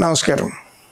నమస్కారం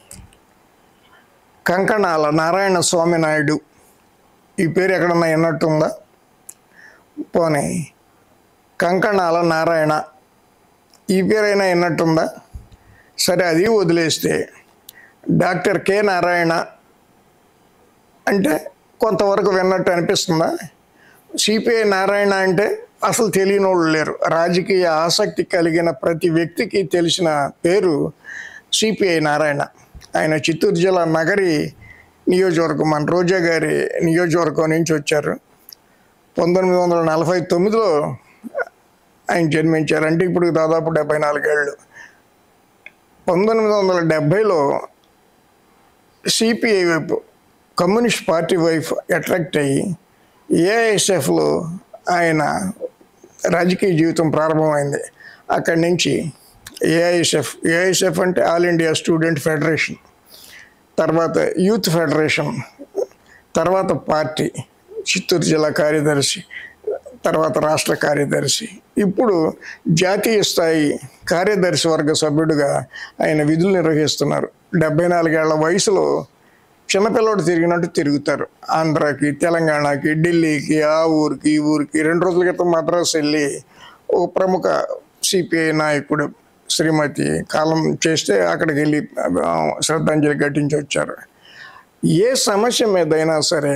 కంకణాల నారాయణ స్వామి నాయుడు ఈ పేరు ఎక్కడన్నా విన్నట్టుందా పోనీ కంకణాల నారాయణ ఈ పేరైనా విన్నట్టుందా సరే అది వదిలేస్తే డాక్టర్ కె నారాయణ అంటే కొంతవరకు విన్నట్టు అనిపిస్తుందా సిపిఐ నారాయణ అంటే అసలు తెలియని వాళ్ళు లేరు రాజకీయ ఆసక్తి కలిగిన ప్రతి వ్యక్తికి తెలిసిన పేరు సిపిఐ నారాయణ ఆయన చిత్తూరు జిల్లా నగరి నియోజకవర్గం మన రోజా గారి నియోజకవర్గం నుంచి వచ్చారు పంతొమ్మిది వందల నలభై తొమ్మిదిలో ఆయన జన్మించారు అంటే ఇప్పుడు దాదాపు డెబ్బై నాలుగేళ్ళు పంతొమ్మిది వందల డెబ్భైలో సిపిఐ వైపు కమ్యూనిస్ట్ పార్టీ వైపు అట్రాక్ట్ అయ్యి ఏఐఎస్ఎఫ్లో ఆయన రాజకీయ జీవితం ప్రారంభమైంది అక్కడి నుంచి ఏఐఎస్ఎఫ్ ఏఐఎస్ఎఫ్ అంటే ఆల్ ఇండియా స్టూడెంట్ ఫెడరేషన్ తర్వాత యూత్ ఫెడరేషన్ తర్వాత పార్టీ చిత్తూరు జిల్లా కార్యదర్శి తర్వాత రాష్ట్ర కార్యదర్శి ఇప్పుడు జాతీయ స్థాయి కార్యదర్శి వర్గ సభ్యుడిగా ఆయన విధులు నిర్వహిస్తున్నారు డెబ్బై నాలుగేళ్ల వయసులో చిన్నపిల్లడు తిరిగినట్టు తిరుగుతారు ఆంధ్రాకి తెలంగాణకి ఢిల్లీకి ఆ ఊరికి ఈ ఊరికి రెండు రోజుల క్రితం మద్రాసు వెళ్ళి ఒక ప్రముఖ సిపిఐ నాయకుడు శ్రీమతి కాలం చేస్తే అక్కడికి వెళ్ళి ఆ, శ్రద్ధాంజలి ఘటించి వచ్చారు ఏ సమస్య మీదైనా సరే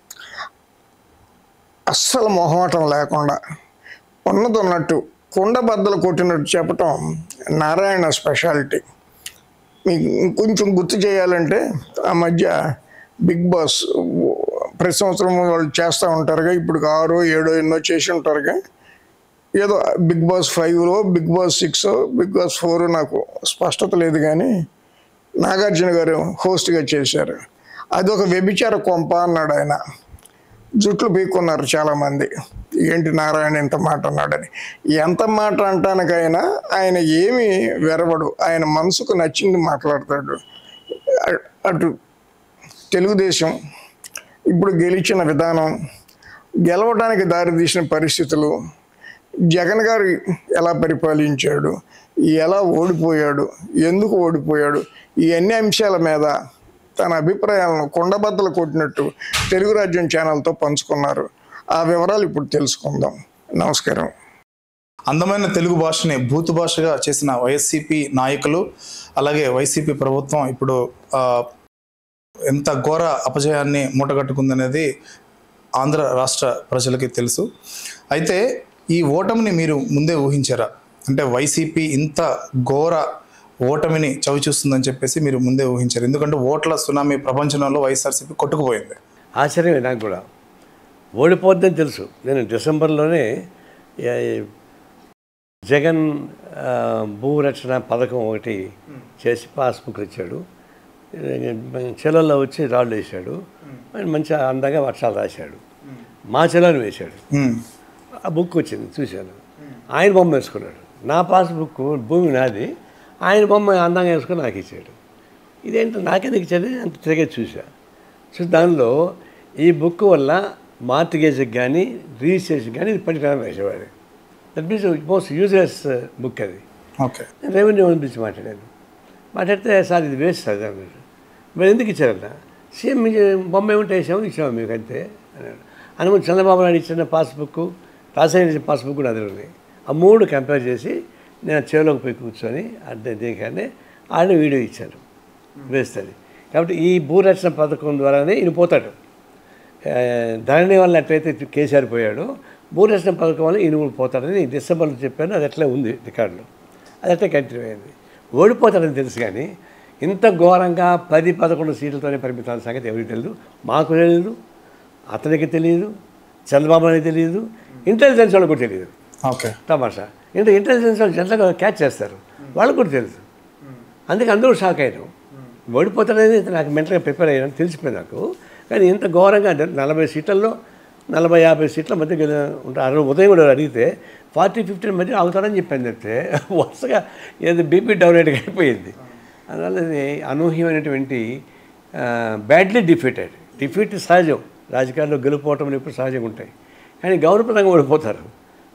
అస్సలు మొహమాటం లేకుండా ఉన్నది ఉన్నట్టు కుండ బద్దలు కొట్టినట్టు చెప్పటం నారాయణ స్పెషాలిటీ మీకు ఇంకొంచెం గుర్తు చేయాలంటే ఆ మధ్య బిగ్ బాస్ ప్రతి సంవత్సరం వాళ్ళు చేస్తూ ఉంటారుగా ఇప్పుడు ఆరో ఏడో ఎన్నో చేసి ఉంటారుగా ఏదో బిగ్ బాస్ ఫైవ్లో Bigg Boss six Bigg Boss four నాకు స్పష్టత లేదు కానీ నాగార్జున గారు హోస్ట్గా చేశారు అది ఒక వ్యభిచార కొంప అన్నాడు ఆయన జుట్లు పీక్కున్నారు చాలామంది ఏంటి నారాయణ ఇంత మాట అన్నాడని ఎంత మాట అంటానికైనా ఆయన ఏమి వెరవడు ఆయన మనసుకు నచ్చింది మాట్లాడతాడు అ- అటు తెలుగుదేశం ఇప్పుడు గెలిచిన విధానం గెలవడానికి దారితీసిన పరిస్థితులు జగన్ గారు ఎలా పరిపాలించాడు ఎలా ఓడిపోయాడు ఎందుకు ఓడిపోయాడు ఈ అన్ని అంశాల మీద తన అభిప్రాయాలను కొండబద్దలు కొట్టినట్టు తెలుగు రాజ్యం ఛానల్తో పంచుకున్నారు ఆ వివరాలు ఇప్పుడు తెలుసుకుందాం నమస్కారం అందమైన తెలుగు భాషని భూతు భాషగా చేసిన వైసీపీ నాయకులు అలాగే వైసీపీ ప్రభుత్వం ఇప్పుడు ఆ, ఎంత ఘోర అపజయాన్ని మూటగట్టుకుందనేది ఆంధ్ర రాష్ట్ర ప్రజలకి తెలుసు అయితే ఈ ఓటమిని మీరు ముందే ఊహించారా అంటే వైసీపీ ఇంత ఘోర ఓటమిని చవి చూస్తుందని చెప్పేసి మీరు ముందే ఊహించారు ఎందుకంటే ఓట్ల సునామీ ప్రపంచంలో వైఎస్ఆర్సీపీ కొట్టుకుపోయింది ఆశ్చర్యమే నాకు కూడా ఓడిపోద్దని తెలుసు నేను డిసెంబర్లోనే ఏ, జగన్ ఆ, భూరక్షణ పథకం ఒకటి చేసి పాస్బుక్ ఇచ్చాడు చెలల్లో వచ్చి రాళ్ళు వేసాడు ఆయన మంచిగా అందంగా వర్షాలు రాశాడు మా చెల్లెలు వేశాడు ఉమ్, ఆ బుక్ వచ్చింది చూశాను ఆయన బొమ్మ వేసుకున్నాడు నా పాస్బుక్ భూమి నాది ఆయన బొమ్మ అందంగా వేసుకొని నాకు ఇచ్చాడు ఇదేంటో నాకెందుకు ఇచ్చాడు అంత తిరిగే చూసా సో దానిలో ఈ బుక్ వల్ల మార్టిగేజ్కి కానీ రిజిస్ట్రేషన్ కానీ ఇది పనికిరాని వేసేవాడు that means most useless book అది ఓకే రెవెన్యూ గురించి మాట్లాడాను మాట్లాడితే సార్ ఇది వేస్ట్ సార్ అన్నాడు మరి ఎందుకు ఇచ్చారన్న సీఎం మీకు బొమ్మ ఏమిటి వేసాము ఇచ్చాము మీకు అంతే అన్నాడు అనుకుంటే చంద్రబాబు నాయుడు ఇచ్చిన పాస్బుక్ రాజశేఖర్ ఇచ్చిన పాస్బుక్ కూడా అదే ఉన్నాయి ఆ మూడు కంపేర్ చేసి నేను చెవిలోకి పోయి కూర్చొని అంటే దీనికంటే ఆయన వీడియో ఇచ్చాను వేస్తుంది కాబట్టి ఈ భూరక్షణ పథకం ద్వారానే ఈయన పోతాడు ఆ, ధరణి వల్ల ఎట్లయితే కేసీఆర్ పోయాడో భూరక్షణ పథకం వల్ల ఈయన కూడా పోతాడని డిసెంబర్లో చెప్పాను అది అట్లే ఉంది రికార్డులో అది అట్లే కంటిన్యూ అయింది ఓడిపోతాడని తెలుసు కానీ ఇంత ఘోరంగా పది పదకొండు సీట్లతోనే పరిమితాల సంగతి ఎవరికి తెలియదు మాకు తెలియదు అతనికి తెలియదు చంద్రబాబు నాయుడు తెలియదు ఇంటెలిజెన్స్ వాళ్ళకి కూడా తెలియదు ఓకే తమాషా అంటే ఇంటెలిజెన్స్ వాళ్ళు జనరల్గా క్యాచ్ చేస్తారు వాళ్ళకు కూడా తెలుసు అందుకే అందరూ షాక్ అయ్యారు ఓడిపోతాడని నాకు మెంటల్గా ప్రిపేర్ అయ్యాను తెలిసిపోయింది నాకు కానీ ఇంత ఘోరంగా అంటే నలభై సీట్లలో నలభై యాభై సీట్ల మధ్య గెల ఉంటారు అరవై ఉదయం కూడా అడిగితే ఫార్టీ ఫిఫ్టీన్ మధ్య అవుతాడని చెప్పాను చెప్తే వరుసగా ఏదో బీపీ డౌన్ అయిపోయింది అందువల్ల ఇది అనూహ్యమైనటువంటి బ్యాడ్లీ డిఫీటెడ్ డిఫీట్ సహజం రాజకీయాల్లో గెలుపోవటం ఎప్పుడు సహజంగా ఉంటాయి కానీ గౌరవప్రదంగా ఓడిపోతారు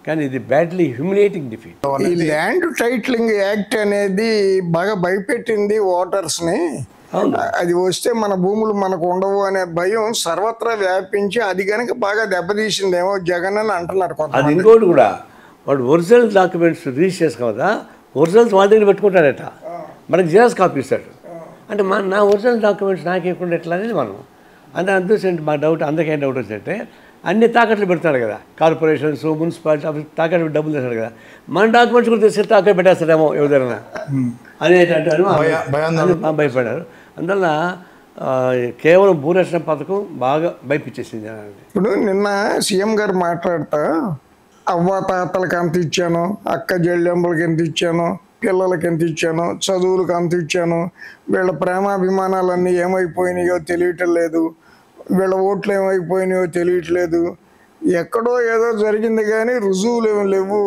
కానీ ఇది బ్యాడ్లీ హ్యూమిలేటింగ్ డిఫీట్ ఈ ల్యాండ్ టైటిలింగ్ యాక్ట్ అనేది బాగా భయపెట్టింది ఓటర్స్ని అవును. అది వస్తే మన భూములు మనకు ఉండవు అనే భయం సర్వత్రా వ్యాపించి అది కనుక బాగా దెబ్బతీసిందేమో జగన్ అని అంటున్నారు కొంత అది ఇంకోటి కూడా వాడు ఒరిజినల్ డాక్యుమెంట్స్ రిలీజ్ చేసుకో కదా ఒరిజినల్స్ వాళ్ళ దగ్గర పెట్టుకుంటాడట మనకి జిరాక్స్ కాపీ ఇస్తాడు అంటే మన నా ఒరిజినల్ డాక్యుమెంట్స్ నాకు ఇవ్వకుండా ఎట్లా అనేది మనం అంటే అందుకే మా డౌట్ అందరికీ ఏం డౌట్ వచ్చిందంటే అన్ని తాకట్లు పెడతాడు కదా కార్పొరేషన్స్ మున్సిపాలిటీ ఆఫీస్ తాకట్లు డబ్బులు తెస్తాడు కదా మన డాక్యుమెంట్స్ కూడా తెస్తే తాకట్టు పెట్టేస్తాడేమో ఎవరైనా అనేటువంటి అనుమానం. భయ- భయాందోళన. అది బాగా భయపడారు అందువల్ల ఆ, కేవలం భూరక్షణ పథకం బాగా భయపించేసింది జనాన్ని ఇప్పుడు నిన్న సీఎం గారు మాట్లాడుతా అవ్వ తాతలకు అంత ఇచ్చాను అక్క జెళ్ళెంబలకి ఎంత ఇచ్చాను పిల్లలకి ఎంత ఇచ్చాను చదువులకు అంత ఇచ్చాను వీళ్ళ ప్రేమాభిమానాలన్నీ ఏమైపోయినాయో తెలియటం లేదు వీళ్ళ ఓట్లు ఏమైపోయినాయో తెలియట్లేదు ఎక్కడో ఏదో జరిగింది కానీ రుజువులు ఏమి లేవు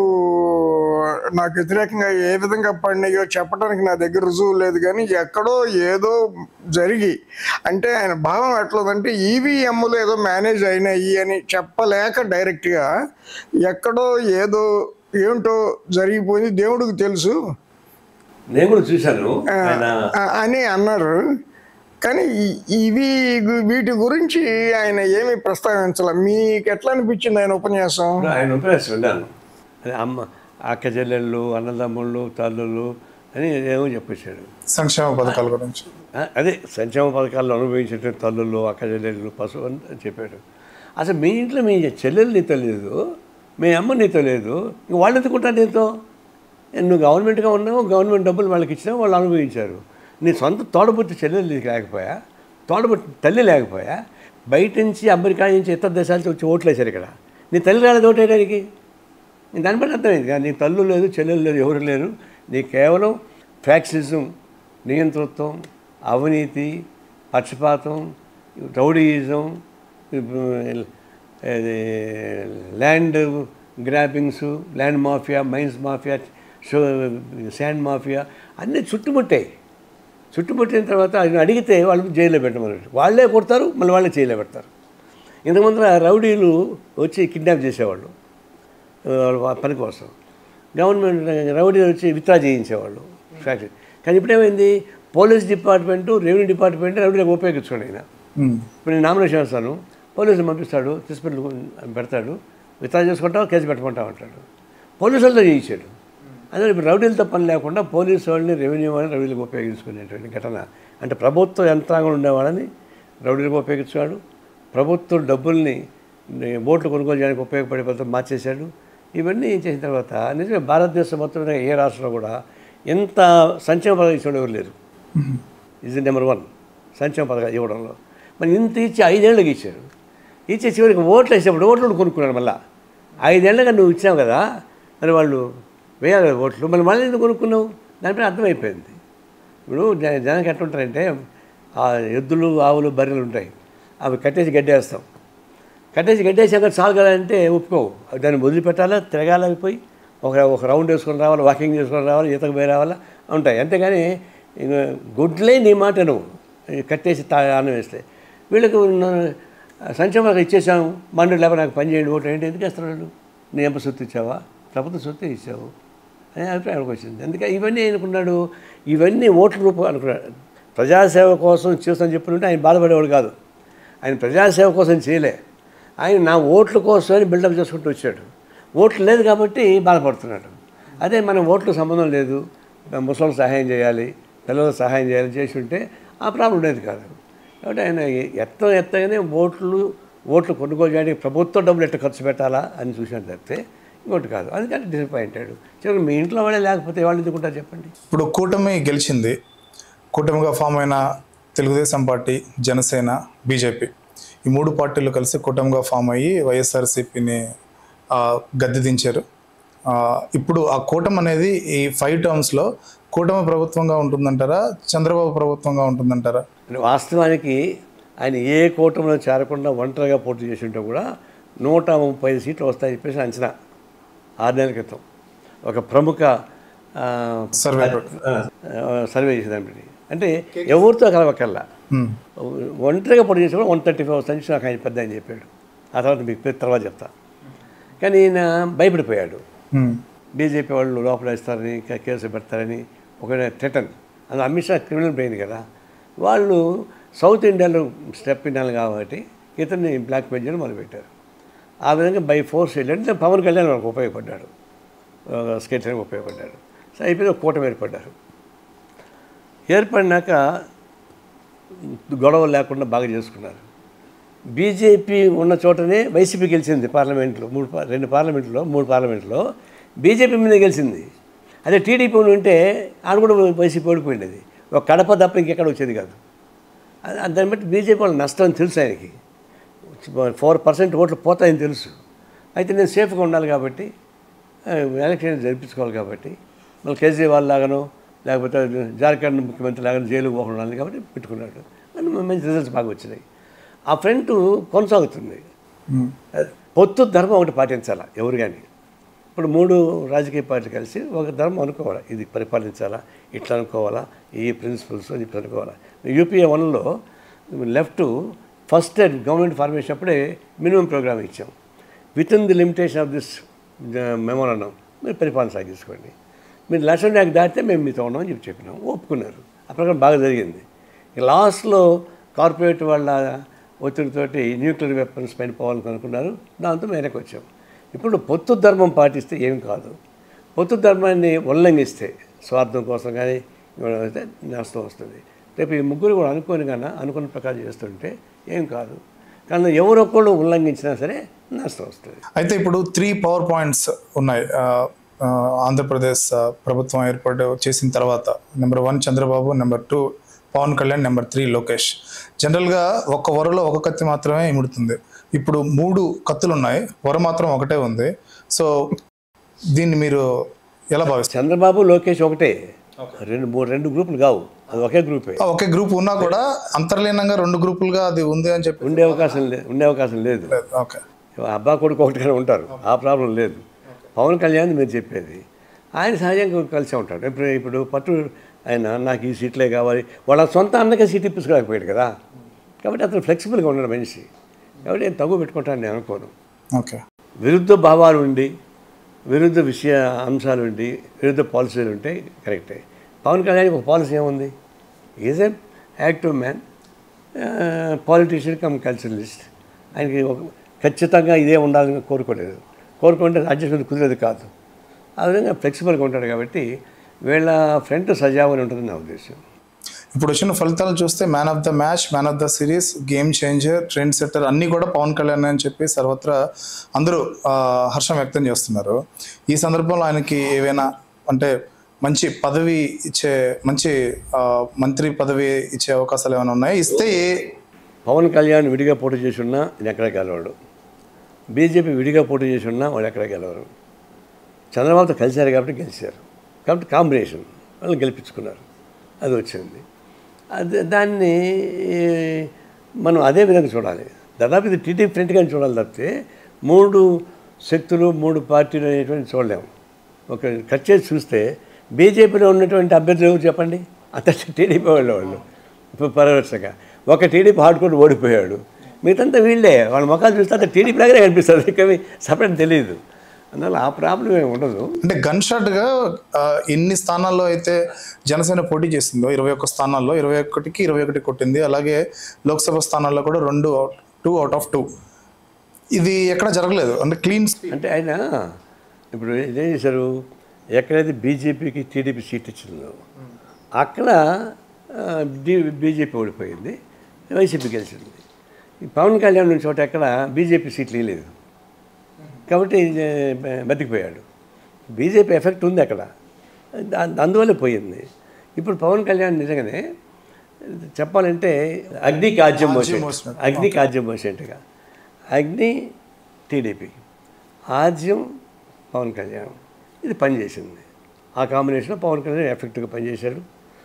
నాకు వ్యతిరేకంగా ఏ విధంగా పడినాయో చెప్పడానికి నా దగ్గర రుజువు లేదు కానీ ఎక్కడో ఏదో జరిగి అంటే ఆయన భావం ఎట్లదంటే ఈవీఎంలు ఏదో మేనేజ్ అయినాయి అని చెప్పలేక డైరెక్ట్గా ఎక్కడో ఏదో ఏంటో జరిగిపోయింది దేవుడికి తెలుసు నేను కూడా చూశాను ఆయన ఆ- అని అన్నారు కానీ ఈ- ఇవి గు- వీటి గురించి ఆయన ఏమీ ప్రస్తావించాల మీకు ఎట్లా అనిపించింది ఆయన ఉపన్యాసం ఇప్పుడు ఆయన ఉపన్యాసం విన్నాను అదే అమ్మ అక్క చెల్లెళ్ళు అన్నదమ్ముళ్ళు తల్లులు అని ఏమో చెప్పేశాడు సంక్షేమ పథకాల గురించి ఆ, అదే సంక్షేమ పథకాలను అనుభవించే తల్లులు అక్క చెల్లెళ్ళు పశువు అని చెప్పాడు అసలు మీ ఇంట్లో మీ చెల్లెలు నీతో లేదు మీ అమ్మ నీతో లేదు ఇంక వాళ్ళు ఎందుకుంటారు నీతో నువ్వు గవర్నమెంట్గా ఉన్నావు గవర్నమెంట్ డబ్బులు వాళ్ళకి ఇచ్చినావు వాళ్ళు అనుభవించారు నీ సొంత తోడబుట్టి చెల్లెలు నీకు లేకపోయా తోడబుట్టి తల్లి లేకపోయా బయట నుంచి అమెరికా నుంచి ఇతర దేశాల నుంచి వచ్చి ఓట్లు వేశారు ఇక్కడ నీ తల్లి రాలేదు ఓటు వేయడానికి నేను దాన్ని బట్టి అర్థమైంది కానీ నీ తల్లు లేదు చెల్లెలు లేదు ఎవరు లేరు నీ కేవలం ఫ్యాక్సిజం నియంతృత్వం అవినీతి పక్షపాతం రౌడీయిజం ఇది land grabbings land mafia mines mafia show sand mafia అన్నీ చుట్టుముట్టాయి చుట్టుముట్టిన తర్వాత ఆయన అడిగితే వాళ్ళు జైల్లో పెట్టమన్నారు వాళ్ళే కొడతారు మళ్ళీ వాళ్ళే జైల్లో పెడతారు ఇంతకుముందు రౌడీలు వచ్చి కిడ్నాప్ చేసేవాళ్ళు వాళ్ళ పని కోసం గవర్నమెంట్ రౌడీ వచ్చి విత్డ్రా చేయించేవాళ్ళు ఫ్యాక్టరీ కానీ ఇప్పుడేమైంది పోలీస్ డిపార్ట్మెంటు రెవెన్యూ డిపార్ట్మెంట్ రౌడీలకు ఉపయోగించుకోండి ఆయన ఉమ్. ఇప్పుడు నేను నామినేషన్ వేస్తాను పోలీసులు పంపిస్తాడు తీసుకెళ్ళి పెడతాడు విత్డ్రా చేసుకుంటావు కేసు పెట్టమంటావు అంటాడు పోలీసు వాళ్ళతో చేయించాడు అదే ఇప్పుడు రౌడీలతో పని లేకుండా పోలీసు వాళ్ళని రెవెన్యూ వాళ్ళని రౌడీలకు ఉపయోగించుకునేటువంటి ఘటన అంటే ప్రభుత్వ యంత్రాంగం ఉండేవాళ్ళని రౌడీలకు ఉపయోగించాడు ప్రభుత్వ డబ్బుల్ని ఓట్లు కొనుగోలు చేయడానికి ఉపయోగపడే పద్ధతి మార్చేశాడు ఇవన్నీ చేసిన తర్వాత నిజమే భారతదేశం మొత్తం మీద ఏ రాష్ట్రంలో కూడా ఎంత సంక్షేమ పథకం ఇచ్చేవాడు ఎవరు లేరు ఇది నెంబర్ వన్ సంక్షేమ పథకాలు ఇవ్వడంలో మరి ఇంత ఇచ్చి ఐదేళ్ళకి ఇచ్చారు ఇచ్చే చివరికి ఓట్లు వేసేప్పుడు ఓట్లు కూడా కొనుక్కున్నాడు మళ్ళా ఐదేళ్ళగా నువ్వు ఇచ్చావు కదా మరి వాళ్ళు వేయాలి కదా ఓట్లు మరి మళ్ళీ ఎందుకు కొనుక్కున్నావు దానిపైన అర్థమైపోయింది ఇప్పుడు జ- జనానికి ఎట్లుంటారంటే ఆ ఎద్దులు ఆవులు బర్రెలు ఉంటాయి అవి కట్టేసి గడ్డేస్తాం కట్టేసి గడ్డేసాక చాలు కదా అంటే ఒప్పుకోవు దాన్ని వదిలిపెట్టాలా తిరగాలి అవి పోయి ఒక ఒక రౌండ్ వేసుకొని రావాలి వాకింగ్ చేసుకొని రావాలి ఈతకు పోయి రావాలా ఉంటాయి అంతేగాని ఇంక గుడ్లే నీ మాట నువ్వు కట్టేసి తా అన్నం వేస్తే వీళ్ళకి ఉన్న సంక్షేమం ఇచ్చేసాము మండు లేక నాకు పని చేయండి ఓటు ఏంటి ఎందుకు వేస్తారు వాళ్ళు నీ ఎంప సొత్తు ఇచ్చావా ప్రభుత్వ సొత్తు ఇచ్చావు అనే అభిప్రాయానికి వచ్చింది అందుకే ఇవన్నీ అనుకున్నాడు ఇవన్నీ ఓట్ల రూపం అనుకున్నాడు ప్రజాసేవ కోసం చేస్తాను చెప్పినట్టు ఆయన బాధపడేవాడు కాదు ఆయన ప్రజాసేవ కోసం చేయలే ఆయన నా ఓట్ల కోసమని బిల్డప్ చేసుకుంటూ వచ్చాడు ఓట్లు లేదు కాబట్టి బాధపడుతున్నాడు అదే మనం ఓట్లు సంబంధం లేదు ముసలికి సహాయం చేయాలి పిల్లలకు సహాయం చేయాలి చేసి ఉంటే ఆ ప్రాబ్లం ఉండేది కాదు కాబట్టి ఆయన ఎత్త ఎత్తగానే ఓట్లు ఓట్లు కొనుగోలు చేయడానికి ప్రభుత్వ డబ్బులు ఎట్లా ఖర్చు పెట్టాలా అని చూసినట్టు తప్పితే ఇంకోటి కాదు అందుకని డిసప్పాయింట్ అయ్యాడు చివరికి మీ ఇంట్లో వాళ్ళే లేకపోతే వాళ్ళు ఎందుకుంటారు చెప్పండి ఇప్పుడు కూటమి గెలిచింది కూటమిగా ఫామ్ అయిన తెలుగుదేశం పార్టీ జనసేన బీజేపీ ఈ మూడు పార్టీలు కలిసి కూటమిగా ఫామ్ అయ్యి వైఎస్ఆర్సీపీని గద్దె దించారు ఆ, ఇప్పుడు ఆ కూటమి అనేది ఈ ఫైవ్ టర్మ్స్లో కూటమి ప్రభుత్వంగా ఉంటుందంటారా చంద్రబాబు ప్రభుత్వంగా ఉంటుందంటారా అంటే వాస్తవానికి ఆయన ఏ కూటమిలో చేరకుండా ఒంటరిగా పోటీ చేసి ఉంటే కూడా నూట ముప్పై ఐదు సీట్లు వస్తాయని చెప్పేసి అంచనా ఆరు నెలల క్రితం ఒక ప్రముఖ ఆ, సర్వే ఆ, సర్వే చేసేదాన్ని అంటే ఎవరితో కలవకల్లా ఉమ్. ఒంటరిగా పోటీ చేసి కూడా వన్ థర్టీ ఫైవ్ వస్తాయని చెప్పి నాకు ఆయన పెద్ద ఆయన చెప్పాడు ఆ తర్వాత మీకు పేరు తర్వాత చెప్తా కానీ ఈయన భయపడిపోయాడు ఉమ్, బీజేపీ వాళ్ళు లోపల వేస్తారని ఇంకా కేసు పెడతారని ఒక థ్రెటన్ అది అమిత్ షా క్రిమినల్ బ్రెయిన్ కదా వాళ్ళు సౌత్ ఇండియాలో స్టెప్ ఇన్నాను కాబట్టి ఇతన్ని బ్లాక్ మెయిల్ చేయడం మొదలుపెట్టారు ఆ విధంగా బై ఫోర్స్ వెళ్ళంటే పవన్ కళ్యాణ్ వాళ్ళకి ఉపయోగపడ్డాడు స్కేటర్కి ఉపయోగపడ్డాడు సో అయిపోయి ఒక కూటమి ఏర్పడ్డారు ఏర్పడినాక గొడవలు లేకుండా బాగా చేసుకున్నారు బీజేపీ ఉన్న చోటనే వైసీపీ గెలిచింది పార్లమెంట్లో మూడు పా- రెండు పార్లమెంట్లో మూడు పార్లమెంట్లో బీజేపీ మీద గెలిచింది అదే టీడీపీ ఉంటే ఆడ కూడా వైసీపీ ఓడిపోయింది ఒక కడప తప్ప ఇంకెక్కడ వచ్చేది కాదు అది- అది దాన్ని బట్టి బీజేపీ వాళ్ళ నష్టం అని తెలుసు ఆయనకి ఫోర్ పర్సెంట్ ఓట్లు పోతాయని తెలుసు అయితే నేను సేఫ్గా ఉండాలి కాబట్టి ఆ, ఎలక్షన్ జరిపించుకోవాలి కాబట్టి మళ్ళీ కేజ్రీవాల్ లాగానో లేకపోతే జార్ఖండ్ ముఖ్యమంత్రి లాగానో జైలుకు పోకుండా ఉండాలి కాబట్టి పెట్టుకున్నాడు అని మంచి రిజల్ట్స్ బాగా వచ్చినాయి ఆ ఫ్రంట్ కొనసాగుతుంది ఉమ్, పొత్తు ధర్మం ఒకటి పాటించాలా ఎవరు కానీ ఇప్పుడు మూడు రాజకీయ పార్టీలు కలిసి ఒక ధర్మం అనుకోవాలా ఇది పరిపాలించాలా ఇట్లా అనుకోవాలా ఈ ప్రిన్సిపల్స్ ఇది అనుకోవాలా యూపీఏ వన్లో లెఫ్ట్ ఫస్ట్ గవర్నమెంట్ ఫార్మేషన్ అప్పుడే మినిమం ప్రోగ్రామ్ ఇచ్చాం within the limitation of this memorandum మీరు పరిపాలన సాగించుకోండి మీరు లక్ష్యం ర్యాంక్ దాటితే మేము మీతో ఉన్నామని చెప్పి చెప్పినాం ఒప్పుకున్నారు ఆ ప్రకారం బాగా జరిగింది ఇక లాస్ట్లో కార్పొరేట్ వాళ్ళ ఒత్తిడితోటి న్యూక్లియర్ వెపన్స్ పైన పోవాలని అనుకున్నారు దాంతో మేరకు వచ్చాం ఇప్పుడు పొత్తు ధర్మం పాటిస్తే ఏం కాదు పొత్తు ధర్మాన్ని ఉల్లంఘిస్తే స్వార్థం కోసం కానీ ఇవ్వడం అయితే నష్టం వస్తుంది రేపు ఈ ముగ్గురు కూడా అనుకోని కన్నా అనుకున్న ప్రకారం చేస్తుంటే ఏం కాదు కానీ ఎవరొక్కళ్ళు ఉల్లంఘించినా సరే నష్టం వస్తుంది అయితే ఇప్పుడు త్రీ పవర్ పాయింట్స్ ఉన్నాయి ఆ, ఆ, ఆంధ్రప్రదేశ్ ఆ, ప్రభుత్వం ఏర్పాటు చేసిన తర్వాత number one Chandrababu number two Pawan Kalyan number three Lokesh జనరల్గా ఒక్క వరలో ఒక కత్తి మాత్రమే ఇముడుతుంది ఇప్పుడు మూడు కత్తులు ఉన్నాయి వర మాత్రం ఒకటే ఉంది సో దీన్ని మీరు ఎలా భావిస్తారు చంద్రబాబు లోకేష్ ఒకటే రెండు మూడు రెండు గ్రూపులు కావు అది ఒకే గ్రూపే ఆ, ఒకే గ్రూప్ ఉన్నా కూడా అంతర్లీనంగా రెండు గ్రూపులుగా అది ఉంది అని చెప్పి ఉండే అవకాశం లేదు ఉండే అవకాశం లేదు ఓకే అబ్బా కొడుకు ఒకటిగానే ఉంటారు ఆ ప్రాబ్లం లేదు పవన్ కళ్యాణ్ మీరు చెప్పేది ఆయన సహజంగా కలిసి ఉంటాడు ఇప్పుడు ఇప్పుడు పట్టు ఆయన నాకు ఈ సీట్లే కావాలి వాళ్ళ సొంత అన్నకే సీట్ ఇప్పించుకోలేకపోయాడు కదా కాబట్టి అతను ఫ్లెక్సిబుల్గా ఉన్నాడు మనిషి కాబట్టి నేను తగ్గు పెట్టుకుంటాను నేను అనుకోను ఓకే విరుద్ధ భావాలు ఉండి విరుద్ధ విషయ అంశాలు ఉండి విరుద్ధ పాలసీలు ఉంటే కరెక్టే పవన్ కళ్యాణ్ ఒక పాలసీ ఏముంది is a active man politician cum culturalist ఆయనకి ఒక ఖచ్చితంగా ఇదే ఉండాలని కోరుకోలేదు కోరుకుంటే అడ్జస్ట్మెంట్ కుదిరేది కాదు ఆ విధంగా ఫ్లెక్సిబుల్గా ఉంటాడు కాబట్టి వీళ్ళ ఫ్రంట్ సజావుని ఉంటుంది నా ఉద్దేశం ఇప్పుడు వచ్చిన ఫలితాలు చూస్తే man of the match man of the series game changer trend setter అన్నీ కూడా పవన్ కళ్యాణ్ అని చెప్పి సర్వత్రా అందరూ ఆ, హర్షం వ్యక్తం చేస్తున్నారు ఈ సందర్భంలో ఆయనకి ఏవైనా అంటే మంచి పదవి ఇచ్చే మంచి ఆ, మంత్రి పదవి ఇచ్చే అవకాశాలు ఏమైనా ఉన్నాయి ఇస్తే ఏ- పవన్ కళ్యాణ్ విడిగా పోటీ చేసి ఉన్నా ఇది ఎక్కడ గెలవాడు బీజేపీ విడిగా పోటీ చేసి ఉన్నా వాళ్ళు ఎక్కడ గెలవరు చంద్రబాబుతో కలిశారు కాబట్టి గెలిచారు కాబట్టి కాంబినేషన్ వాళ్ళు గెలిపించుకున్నారు అది వచ్చింది అది దాన్ని ఈ, మనం అదే విధంగా చూడాలి దాదాపు ఇది టీడీపీ ఫ్రంట్గానే చూడాలి తప్పితే మూడు శక్తులు మూడు పార్టీలు అనేటువంటి చూడలేము ఒక కట్ చేసి చూస్తే బీజేపీలో ఉన్నటువంటి అభ్యర్థులు ఎవరు చెప్పండి అంత టీడీపీ వాళ్ళు వాళ్ళు ఇప్పుడు పరవశంగా ఒక టీడీపీ హార్డ్ కోర్టు ఓడిపోయాడు మిగతా వీళ్ళే వాళ్ళ ముఖాలు చూస్తే అంత టీడీపీ లాగానే కనిపిస్తుంది ఇంకా సపరేట్ తెలియదు అందువల్ల ఆ ప్రాబ్లం ఏమి ఉండదు అంటే గన్ షాట్గా ఎన్ని స్థానాల్లో అయితే జనసేన పోటీ చేసిందో ఇరవై ఒక్క స్థానాల్లో ఇరవై ఒకటికి ఇరవై ఒకటి కొట్టింది అలాగే లోక్సభ స్థానాల్లో కూడా రెండు టూ అవుట్ ఆఫ్ టూ ఇది ఎక్కడ జరగలేదు అంటే క్లీన్ అంటే ఆయన ఇప్పుడు ఇదేం చేశారు ఎక్కడైతే బీజేపీకి టీడీపీ సీట్ ఇచ్చిందో అక్కడ ఆ, డి బీజేపీ ఓడిపోయింది వైసీపీ గెలిచింది ఈ పవన్ కళ్యాణ్ నుంచి చోట ఎక్కడ బీజేపీ సీట్లు లేదు కాబట్టి ఇది, బ- బతికిపోయాడు బీజేపీ ఎఫెక్ట్ ఉంది అక్కడ దా- అందువల్ల పోయింది ఇప్పుడు పవన్ కళ్యాణ్ నిజంగానే చెప్పాలంటే అగ్ని కాజ్యం మోసే అగ్ని కాజ్యం మోసేట్టుగా అగ్ని టీడీపీ ఆజ్యం పవన్ కళ్యాణ్ ఇది పనిచేసింది ఆ కాంబినేషన్లో పవన్ కళ్యాణ్ ఎఫెక్ట్గా పనిచేశాడు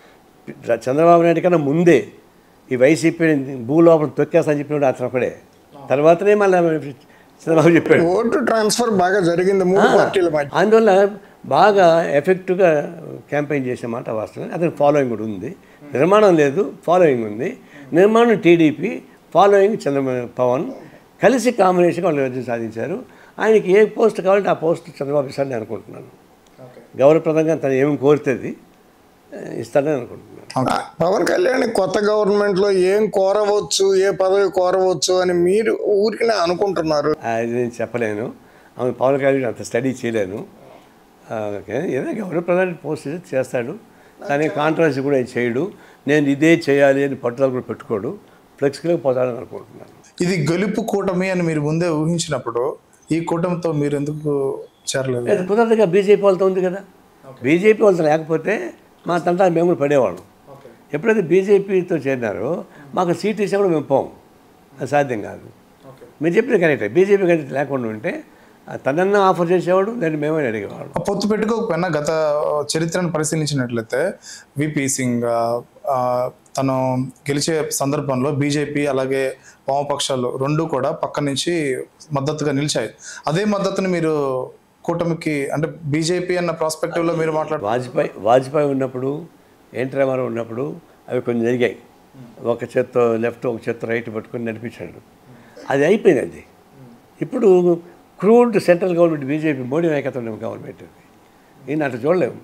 చంద్రబాబు నాయుడు కన్నా ముందే ఈ వైసీపీ భూలోపల తొక్కేస్తా చెప్పినాడు అతను ఒకడే తర్వాతనే మళ్ళీ చంద్రబాబు చెప్పాడు ఓటు ట్రాన్స్ఫర్ బాగా జరిగింది మూడు పార్టీల మధ్య అందువల్ల బాగా ఎఫెక్టివ్గా క్యాంపెయిన్ చేసే మాట వాస్తవం అతని ఫాలోయింగ్ కూడా ఉంది నిర్మాణం లేదు ఫాలోయింగ్ ఉంది నిర్మాణం టీడీపీ ఫాలోయింగ్ చంద్ర పవన్ కలిసి కాంబినేషన్గా వాళ్ళు విజయం సాధించారు ఆయనకి ఏ పోస్ట్ కావాలంటే ఆ పోస్ట్ చంద్రబాబు ఇస్తాడని అనుకుంటున్నాను గౌరవప్రదంగా తను ఏమి కోరుతుంది ఇస్తాడని అనుకుంటున్నాను పవన్ కళ్యాణ్ కొత్త గవర్నమెంట్లో ఏం కోరవచ్చు ఏ పదవి కోరవచ్చు అని మీరు ఊరికినే అనుకుంటున్నారు అది నేను చెప్పలేను ఆమె పవన్ కళ్యాణ్ అంత స్టడీ చేయలేను ఆ, ఓకే. ఏదైనా గౌరవప్రదాన్ని పోస్ట్ చేసి చేస్తాడు కానీ కాంట్రవర్సీ కూడా ఏం చేయడు నేను ఇదే చేయాలి అని పట్టుదల కూడా పెట్టుకోడు ఫ్లెక్స్గా పోతాడని అనుకుంటున్నాను ఇది గెలుపు కూటమి అని మీరు ముందే ఊహించినప్పుడు ఈ కూటమితో మీరు ఎందుకు చేరలేదు అది కుదరదుగా బీజేపీ వాళ్ళతో ఉంది కదా బీజేపీ వాళ్ళతో లేకపోతే మా తంటా మేము కూడా పడేవాళ్ళం ఎప్పుడైతే బీజేపీతో చేరినారో మాకు సీట్ ఇచ్చినా కూడా మేము పోం అది సాధ్యం కాదు మీరు చెప్పిన కరెక్టే బీజేపీ కరెక్ట్ లేకుండా ఉంటే ఆ తనన్నా ఆఫర్ చేసేవాడు నేను మేమే అడిగేవాడు ఆ పొత్తు పెట్టుకోకపోయినా గత చరిత్రను పరిశీలించినట్లయితే విపి సింగ్ ఆ, ఆ, తను గెలిచే సందర్భంలో బీజేపీ అలాగే వామపక్షాలు రెండు కూడా పక్క నుంచి మద్దతుగా నిలిచాయి అదే మద్దతుని మీరు కూటమికి అంటే బీజేపీ అన్న ప్రాస్పెక్టివ్లో మీరు మాట్లాడు వాజ్పేయి వాజ్పేయి ఉన్నప్పుడు ఎన్టీ రామారావు ఉన్నప్పుడు అవి కొన్ని జరిగాయి ఒక చేత్తో లెఫ్ట్ ఒక చేత్తో రైట్ పట్టుకొని నడిపించాడు అది అయిపోయింది అది ఇప్పుడు crude central government BJP Modi నాయకత్వం గవర్నమెంట్ ఇది ఈయన అట్లా చూడలేము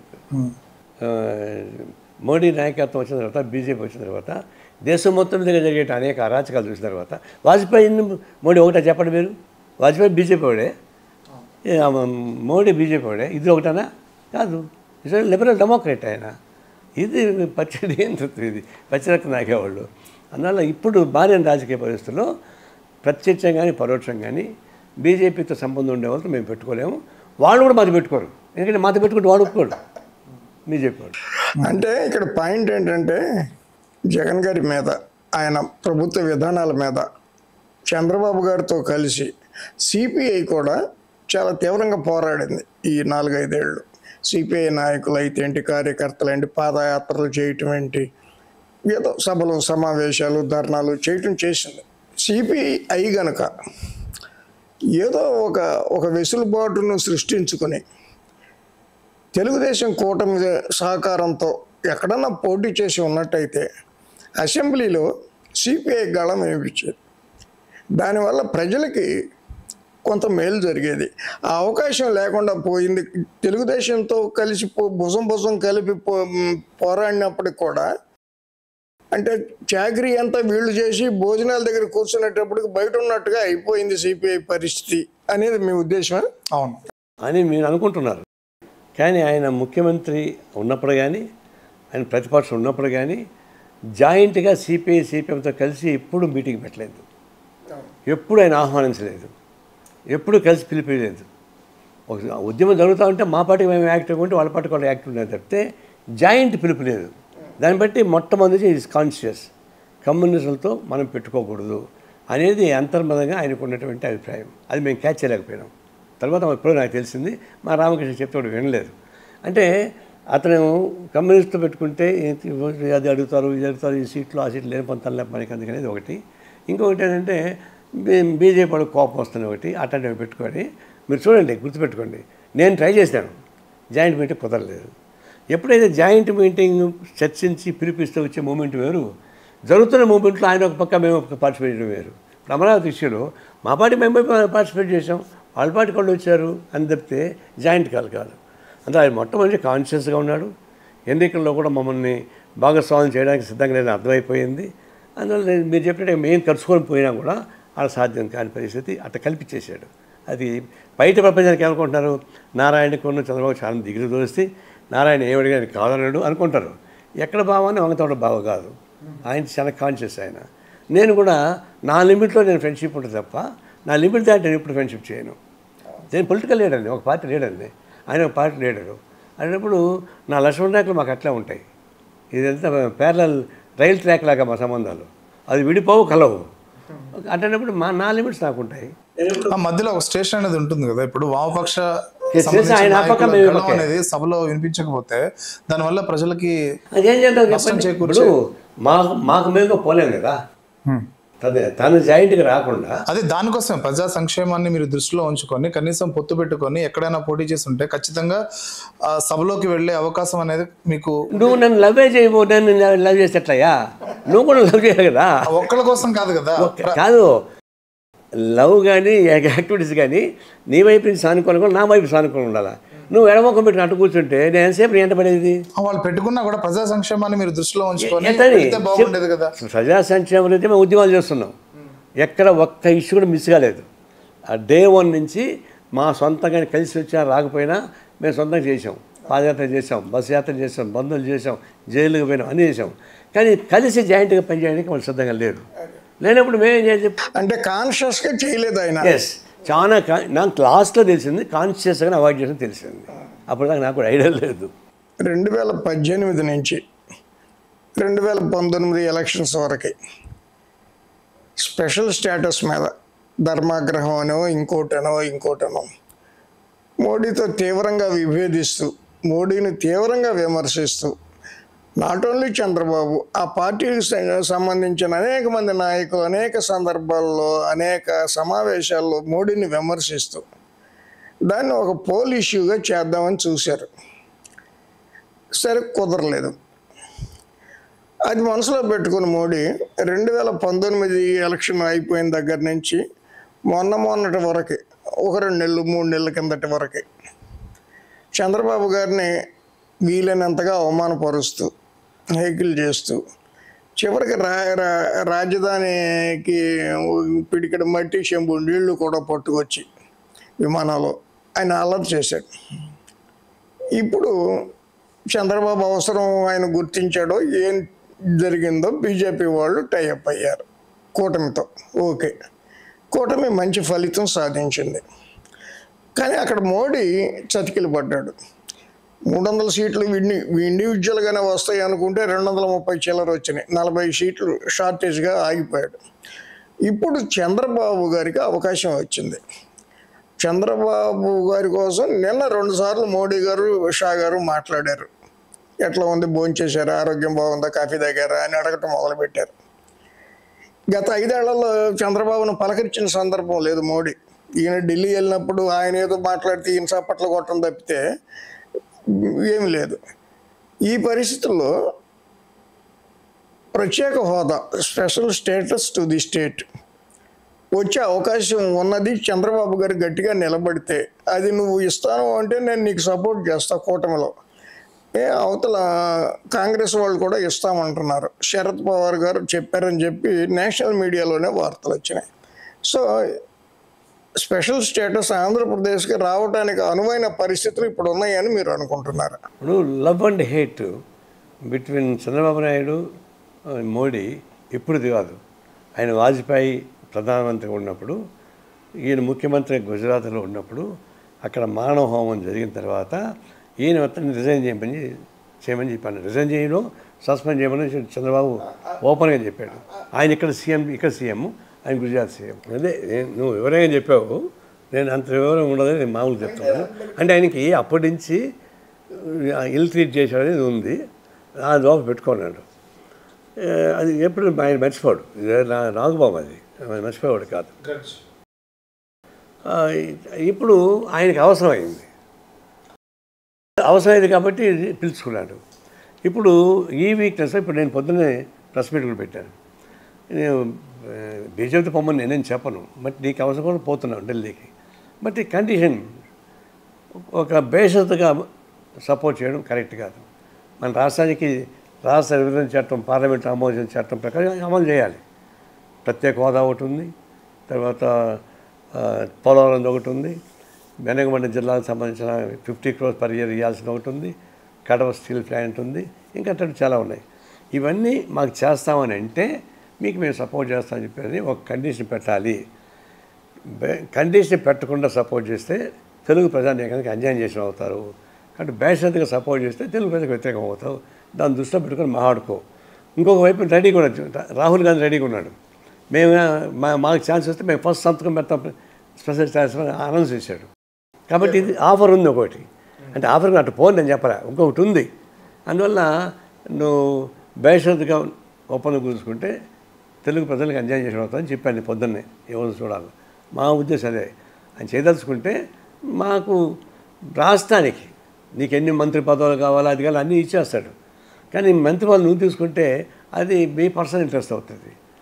ఆ, మోడీ నాయకత్వం వచ్చిన తర్వాత బీజేపీ వచ్చిన తర్వాత దేశం మొత్తం మీద జరిగే అనేక అరాచకాలు చూసిన తర్వాత వాజ్పేయి మోడీ ఒకటా చెప్పండి మీరు వాజ్పేయి బీజేపీ వాడే ఏ, ఆ, మోడీ బీజేపీ వాడే ఇది ఒకటనా కాదు ఇస్ లిబరల్ డెమోక్రేట్ ఆయన ఇది పచ్చడి ఏంటి ఇది పచ్చిరక్తం నాకేవాళ్ళు అందువల్ల ఇప్పుడు భార్య రాజకీయ పరిస్థితుల్లో ప్రత్యక్షం కానీ పరోక్షం కానీ బీజేపీతో సంబంధం ఉండే వాళ్ళతో మేము పెట్టుకోలేము వాళ్ళు కూడా మాతో పెట్టుకోరు ఎందుకంటే మాతో పెట్టుకుంటే వాడు ఒప్పుకోడు బీజేపీ వాడు అంటే ఇక్కడ పాయింట్ ఏంటంటే జగన్ గారి మీద ఆయన ప్రభుత్వ విధానాల మీద చంద్రబాబు గారితో కలిసి సిపిఐ కూడా చాలా తీవ్రంగా పోరాడింది ఈ నాలుగైదేళ్ళు సిపిఐ నాయకులు అయితే ఏంటి కార్యకర్తలు ఏంటి పాదయాత్రలు చేయటం ఏంటి ఏదో సభలు సమావేశాలు ధర్నాలు చేయటం చేసింది సిపిఐ గనక ఏదో ఒక ఒక వెసులుబాటును సృష్టించుకొని తెలుగుదేశం కూటమి సహకారంతో ఎక్కడన్నా పోటీ చేసి ఉన్నట్టయితే అసెంబ్లీలో సిపిఐ గళం వినిపించేది దానివల్ల ప్రజలకి కొంత మేలు జరిగేది ఆ అవకాశం లేకుండా పోయింది తెలుగుదేశంతో కలిసి పో- భుజం భుజం కలిపి పో పోరాడినప్పటికి కూడా అంటే చాకరీ అంతా వీళ్ళు చేసి భోజనాల దగ్గర కూర్చునేటప్పటికి బయట ఉన్నట్టుగా అయిపోయింది సిపిఐ పరిస్థితి అనేది మీ ఉద్దేశమా అవును అని మీరు అనుకుంటున్నారు కానీ ఆయన ముఖ్యమంత్రి ఉన్నప్పుడు కానీ ఆయన ప్రతిపక్షం ఉన్నప్పుడు కానీ జాయింట్గా సిపిఐ సిపిఎంతో కలిసి ఎప్పుడు మీటింగ్ పెట్టలేదు ఎప్పుడు ఆయన ఆహ్వానించలేదు ఎప్పుడు కలిసి పిలిపిలేదు ఒక ఉద్యమం జరుగుతూ ఉంటే మా పార్టీకి మేము యాక్టివ్గా ఉంటే వాళ్ళ పార్టీకి వాళ్ళు యాక్టివ్ ఉండేది తప్పితే జాయింట్ పిలుపు లేదు దాన్ని బట్టి మొట్టమొదటి ఈజ్ కాన్షియస్ కమ్యూనిస్టులతో మనం పెట్టుకోకూడదు అనేది అంతర్మతంగా ఆయనకు ఉన్నటువంటి అభిప్రాయం అది మేము క్యాచ్ చేయలేకపోయినాం తర్వాత ఎప్పుడో నాకు తెలిసింది మా రామకృష్ణ చెప్తే వాడు వినలేదు అంటే అతను కమ్యూనిస్ట్తో పెట్టుకుంటే ఏంటి, అది అడుగుతారు ఇది అడుగుతారు ఈ సీట్లు ఆ సీట్లు లేని పొంతాలు మనకి అందుకనేది ఒకటి ఇంకొకటి ఏంటంటే బీ- బీజేపీ వాళ్ళకి కోపం వస్తుంది ఒకటి అట్లాంటివి పెట్టుకొని మీరు చూడండి గుర్తుపెట్టుకోండి నేను ట్రై చేశాను జాయింట్ మీటింగ్ కుదరలేదు ఎప్పుడైతే జాయింట్ మీటింగ్ చర్చించి పిలిపిస్తూ వచ్చే మూమెంట్ వేరు జరుగుతున్న మూమెంట్లో ఆయన ఒక పక్క మేము ఒక పక్క పార్టిసిపేట్ చేయడం వేరు ఇప్పుడు అమరావతి ఇష్యూలో మా పార్టీ మేము పార్టిసిపేట్ చేసాం వాళ్ళ పార్టీ వాళ్ళు వచ్చారు అని తప్పితే జాయింట్ కాదు కాదు అంటే ఆయన మొట్టమొదటి కాన్షియస్గా ఉన్నాడు ఎన్నికల్లో కూడా మమ్మల్ని భాగస్వామ్యం చేయడానికి సిద్ధంగా లేదని అర్థమైపోయింది అందువల్ల నేను మీరు చెప్పినట్టు మేము ఖర్చుకొని పోయినా కూడా అలా సాధ్యం కాని పరిస్థితి అట్లా కల్పించేశాడు అది బయట ప్రపంచానికి ఏమనుకుంటున్నారు నారాయణకు ఉన్న చంద్రబాబు చాలా దిగులు దోస్తే నారాయణ ఏమడిగా కాదన్నాడు అనుకుంటారు ఎక్కడ బావాని వంగతోట బావ కాదు ఆయన చాలా కాన్షియస్ ఆయన నేను కూడా నా లిమిట్లో నేను ఫ్రెండ్షిప్ ఉంటుంది తప్ప నా లిమిట్ దాటి నేను ఇప్పుడు ఫ్రెండ్షిప్ చేయను నేను పొలిటికల్ లీడర్ అండి ఒక పార్టీ లీడర్ అండి ఆయన ఒక పార్టీ లీడరు అనేటప్పుడు నా లక్ష్మణ రేఖలు మాకు అట్లా ఉంటాయి ఇదంతా ప్యారలల్ రైల్ ట్రాక్ లాగా మా సంబంధాలు అది విడిపోవు కలవు అంటేటప్పుడు మా నా లిమిట్స్ నాకు ఉంటాయి ఆ మధ్యలో ఒక స్టేషన్ అనేది ఉంటుంది కదా ఇప్పుడు వామపక్ష స్టేషన్ సంబంధించిన ఆయన ఆ పక్క నాయకుల మేము ఈ గళం పక్కే. అనేది సభలో వినిపించకపోతే దానివల్ల ప్రజలకి అదేం చేద్దాం నష్టం చెప్పండి చేకూర్చే- ఇప్పుడు మాకు మాకు మేలుగా పోలేం కదా తను తను జాయింట్గా రాకుండా అదే దానికోసం ప్రజా సంక్షేమాన్ని మీరు దృష్టిలో ఉంచుకొని కనీసం పొత్తు పెట్టుకొని ఎక్కడైనా పోటీ చేసి ఉంటే ఖచ్చితంగా ఆ సభలోకి వెళ్ళే అవకాశం అనేది మీకు నువ్వు నన్ను లవ్ చేయబో నేను లవ్ చేసేట్లయ్యా నువ్వు కూడా లవ్ చేయాలి కదా ఒక్కళ్ళ కోసం కాదు కదా కాదు లవ్ కానీ యాక్టివిటీస్ కానీ నీ వైపు నుంచి సానుకూలంగా ఉండాలి, నా వైపు సానుకూలంగా ఉండాలి నువ్వు ఎడమొక్క పెట్టి అటు కూర్చుంటే నేను ఎంతసేపు నీ ఎంట పడేది ఆ, వాళ్ళు పెట్టుకున్నా కూడా ప్రజా సంక్షేమాన్ని మీరు దృష్టిలో ఉంచుకొని ఎంతని? పెడితే బాగుండేది కదా ప్రజా సంక్షేమం అయితే మేము ఉద్యమాలు చేస్తున్నాం ఎక్కడ ఒక్క ఇష్యూ కూడా మిస్ కాలేదు ఆ డే వన్ నుంచి మా సొంతంగా కలిసి వచ్చినా రాకపోయినా మేము సొంతంగా చేసాం పాదయాత్ర చేసాం బస్ యాత్ర చేసాం బంధువులు చేసాం జైలుకి పోయినాం అన్నీ చేసాం కానీ కలిసి జాయింట్గా పనిచేయడానికి వాళ్ళు సిద్ధంగా లేరు లేనప్పుడు మేమేం చేయాలి అంటే కాన్షియస్గా చేయలేదు ఆయన ఎస్ చాలా కా- నాకు లాస్ట్లో తెలిసింది కాన్షియస్గా అవాయిడ్ చేసిన తెలిసింది అప్పుడు దాకా నాకు కూడా ఐడియా లేదు రెండు వేల పద్దెనిమిది నుంచి రెండు వేల పంతొమ్మిది ఎలక్షన్స్ వరకు స్పెషల్ స్టేటస్ మీద ధర్మాగ్రహం అనో ఇంకోటనో ఇంకోటనో మోడీతో తీవ్రంగా విభేదిస్తూ మోడీని తీవ్రంగా విమర్శిస్తూ నాట్ ఓన్లీ చంద్రబాబు ఆ పార్టీకి స- సంబంధించిన అనేక మంది నాయకులు అనేక సందర్భాల్లో అనేక సమావేశాల్లో మోడీని విమర్శిస్తూ దాన్ని ఒక పోల్ ఇష్యూగా చేద్దామని చూశారు సరే కుదరలేదు అది మనసులో పెట్టుకుని మోడీ రెండు వేల పంతొమ్మిది ఎలక్షన్ అయిపోయిన దగ్గర నుంచి మొన్న మొన్నటి వరకు ఒక రెండు నెలలు మూడు నెలల కిందటి వరకు చంద్రబాబు గారిని వీలైనంతగా అవమానపరుస్తూ హేకిల్ చేస్తూ చివరికి రా రా- రాజధానికి పిడికడ మట్టి చెంబు నీళ్లు కూడా పట్టుకొచ్చి విమానాలు ఆయన అల్లరి చేశాడు ఇప్పుడు చంద్రబాబు అవసరం ఆయన గుర్తించాడో ఏం జరిగిందో బీజేపీ వాళ్ళు టైఅప్ అయ్యారు కూటమితో ఓకే కూటమి మంచి ఫలితం సాధించింది కానీ అక్కడ మోడీ చతికిలు పడ్డాడు మూడు వందల సీట్లు విన్ని ఇండివిజువల్గానే వస్తాయి అనుకుంటే రెండు వందల ముప్పై చిల్లర వచ్చినాయి నలభై సీట్లు షార్టేజ్గా ఆగిపోయాడు ఇప్పుడు చంద్రబాబు గారికి అవకాశం వచ్చింది చంద్రబాబు గారి కోసం నిన్న రెండుసార్లు మోడీ గారు షా గారు మాట్లాడారు ఎట్లా ఉంది భోంచేశారా ఆరోగ్యం బాగుందా కాఫీ తాగారా అని అడగటం మొదలుపెట్టారు గత ఐదేళ్లలో చంద్రబాబును పలకరించిన సందర్భం లేదు మోడీ ఈయన ఢిల్లీ వెళ్ళినప్పుడు ఆయన ఏదో మాట్లాడితే ఈయన చప్పట్లు కొట్టడం తప్పితే ఏమి లేదు ఈ పరిస్థితుల్లో ప్రత్యేక హోదా special status to the state వచ్చే అవకాశం ఉన్నది చంద్రబాబు గారు గట్టిగా నిలబడితే అది నువ్వు ఇస్తాను అంటే నేను నీకు సపోర్ట్ చేస్తా కూటమిలో ఏ అవతల కాంగ్రెస్ వాళ్ళు కూడా ఇస్తామంటున్నారు శరద్ పవార్ గారు చెప్పారని చెప్పి నేషనల్ మీడియాలోనే వార్తలు వచ్చినాయి సో స్పెషల్ స్టేటస్ ఆంధ్రప్రదేశ్కి రావడానికి అనువైన పరిస్థితులు ఇప్పుడు ఉన్నాయని మీరు అనుకుంటున్నారు ఇప్పుడు love and hate between Chandrababu Naidu ఆ, మోడీ ఇప్పుడుది కాదు ఆయన వాజ్పేయి ప్రధానమంత్రి ఉన్నప్పుడు ఈయన ముఖ్యమంత్రి గుజరాత్లో ఉన్నప్పుడు అక్కడ మానవ హోమం జరిగిన తర్వాత ఈయన అతన్ని రిజైన్ చేయమని చేయమని చెప్పాను రిజైన్ చేయడం సస్పెండ్ చేయమని చంద్రబాబు ఓపెన్గా చెప్పాడు ఆయన ఇక్కడ సీఎం ఇక్కడ సీఎం ఆయన గుజరాత్ సీఎం అదే నేను- నువ్వు వివరంగా చెప్పావు నేను అంత వివరం ఉండదని నేను మామూలుగా చెప్తున్నాను అంటే ఆయనకి అప్పటి నుంచి ఇల్ ట్రీట్ చేశాడు అనేది ఉంది ఆ లోపల పెట్టుకున్నాడు ఏ, అది ఎప్పుడు ఆయన మర్చిపోడు ఇది నా నాగబాబు అది ఆయన మర్చిపోయాడు కాదు ఆ, ఇప్పుడు ఆయనకి అవసరమైంది అవసరమైంది కాబట్టి పిలుచుకున్నాడు ఇప్పుడు ఈ వీక్నెస్ ఇప్పుడు నేను పొద్దున్నే ప్రెస్ మీట్ కూడా పెట్టాను నేను ఆ, బీజేపీతో పొమ్మని నేనేం చెప్పను బట్ నీకు అవసరం కూడా పోతున్నాను ఢిల్లీకి బట్ ఈ కండిషన్ ఒక బేషరతుగా సపోర్ట్ చేయడం కరెక్ట్ కాదు మన రాష్ట్రానికి రాష్ట్ర విభజన చట్టం పార్లమెంట్ ఆమోదించిన చట్టం ప్రకారం అమలు చేయాలి ప్రత్యేక హోదా ఒకటి ఉంది తర్వాత ఆ, పోలవరం ఒకటి ఉంది వెనకమండ జిల్లాకు సంబంధించిన ఫిఫ్టీ క్రోర్స్ పర్ ఇయర్ ఇవ్వాల్సిన ఒకటి ఉంది కడవ స్టీల్ ప్లాంట్ ఉంది ఇంకా అట్లా చాలా ఉన్నాయి ఇవన్నీ మాకు చేస్తామని అంటే మీకు మేము సపోర్ట్ చేస్తామని చెప్పేది ఒక కండిషన్ పెట్టాలి బే- కండిషన్ పెట్టకుండా సపోర్ట్ చేస్తే తెలుగు ప్రజానీకానికి అన్యాయం చేసిన అవుతారు కాబట్టి బేషరతుగా సపోర్ట్ చేస్తే తెలుగు ప్రజలకు వ్యతిరేకం అవుతావు దాన్ని దృష్టిలో పెట్టుకొని మాట్లాడుకో ఇంకొక వైపు రెడీగా ఉన్నాడు రాహుల్ గాంధీ రెడీగా ఉన్నాడు మేము మా మాకు ఛాన్స్ వస్తే మేము ఫస్ట్ సంతకం పెడతాం స్పెషల్ ఛాన్స్ అనౌన్స్ చేశాడు కాబట్టి ఇది ఆఫర్ ఉంది ఒకటి అంటే ఆఫర్ అటు పోను నేను చెప్పరా ఇంకొకటి ఉంది అందువల్ల నువ్వు బేషరతుగా ఒప్పందం కూర్చుకుంటే తెలుగు ప్రజలకు అన్యాయం చేసిన అవుతామని చెప్పాను నేను పొద్దున్నే ఎవరు చూడాలి మా ఉద్దేశం అదే ఆయన చేయదలుచుకుంటే మాకు రాష్ట్రానికి నీకు ఎన్ని మంత్రి పదవులు కావాలో అది కావాలి అన్నీ ఇచ్చేస్తాడు కానీ మంత్రి పదవులు నువ్వు తీసుకుంటే అది మీ పర్సనల్ ఇంట్రెస్ట్ అవుతుంది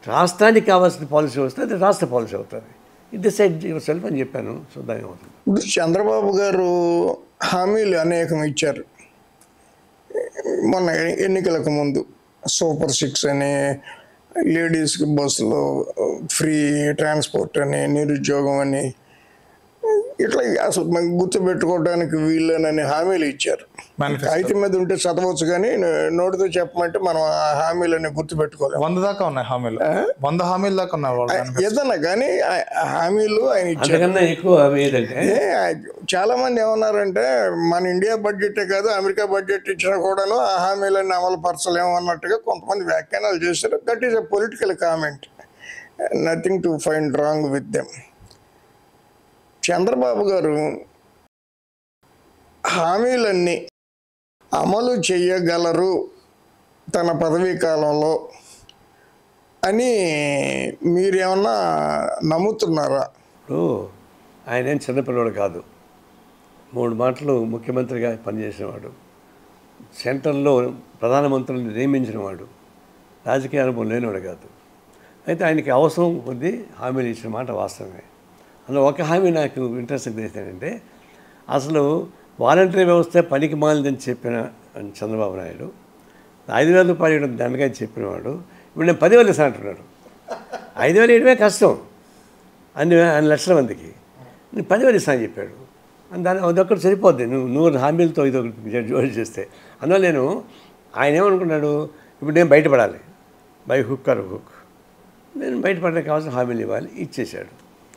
రాష్ట్రానికి కావాల్సిన పాలసీ వస్తే అది రాష్ట్ర పాలసీ అవుతుంది ఇది డిసైడ్ యువర్ సెల్ఫ్ అని చెప్పాను చూద్దాం ఏమవుతుంది ఇప్పుడు చంద్రబాబు గారు హామీలు అనేకం ఇచ్చారు మొన్న ఎన్నికలకు ముందు సూపర్ సిక్స్ అని లేడీస్కి బస్సులో ఫ్రీ ట్రాన్స్పోర్ట్ అని నిరుద్యోగం అని ఇట్లా అసలు మనకి గుర్తుపెట్టుకోవడానికి వీళ్ళనని హామీలు ఇచ్చారు Manifesto. అయితే మీద ఉంటే చదవచ్చు కానీ నోటితో చెప్పమంటే మనం ఆ హామీలని గుర్తుపెట్టుకోలేము వంద దాకా ఉన్నాయి హామీలు వంద హామీల దాకా ఉన్నాయి వాళ్ళ manifesto. ఏదన్నా కానీ ఆ హామీలు ఆయన ఇచ్చారు అంతకన్నా ఎక్కువ ఏదంటే ఏ, చాలా మంది ఏమన్నారంటే మన ఇండియా బడ్జెటే కాదు అమెరికా బడ్జెట్ ఇచ్చినా కూడాను ఆ హామీలన్నీ అమలు పరచలేము అన్నట్టుగా కొంతమంది వ్యాఖ్యానాలు చేశారు that is a political comment nothing to find wrong with them Chandrababu garu హామీలన్నీ అమలు చేయగలరు తన పదవీ కాలంలో అని మీరేమన్నా నమ్ముతున్నారా ఇప్పుడు ఆయన ఏం చిన్నపిల్లవాడు కాదు మూడు మాటలు ముఖ్యమంత్రిగా పనిచేసినవాడు సెంట్రల్లో ప్రధానమంత్రులను నియమించినవాడు రాజకీయ అనుభవం లేనివాడు కాదు అయితే ఆయనకి అవసరం కొద్దీ హామీలు ఇచ్చిన మాట వాస్తవమే అందులో ఒక హామీ నాకు ఇంట్రెస్ట్ ఏంటంటే అసలు వాలంటరీ వ్యవస్థ పనికి మాలిందని చెప్పిన చంద్రబాబు నాయుడు ఐదు వేల రూపాయలు ఇవ్వడం దండగా చెప్పినవాడు ఇప్పుడు నేను పదివేలు ఇస్తాను అంటున్నాడు ఐదు వేలు ఇవ్వడమే కష్టం అన్ని అన్ని లక్షల మందికి నేను పదివేలు ఇస్తాను చెప్పాడు అని దాని అదొక్కటి సరిపోద్ది నువ్వు నూరు హామీలతో ఇది ఒకటి జోడి చేస్తే అందువల్ల నేను ఆయన ఏమనుకున్నాడు ఇప్పుడు నేను బయటపడాలి బై హుక్ ఆర్ హుక్ నేను బయటపడడానికి కావాల్సిన హామీలు ఇవ్వాలి ఇచ్చేశాడు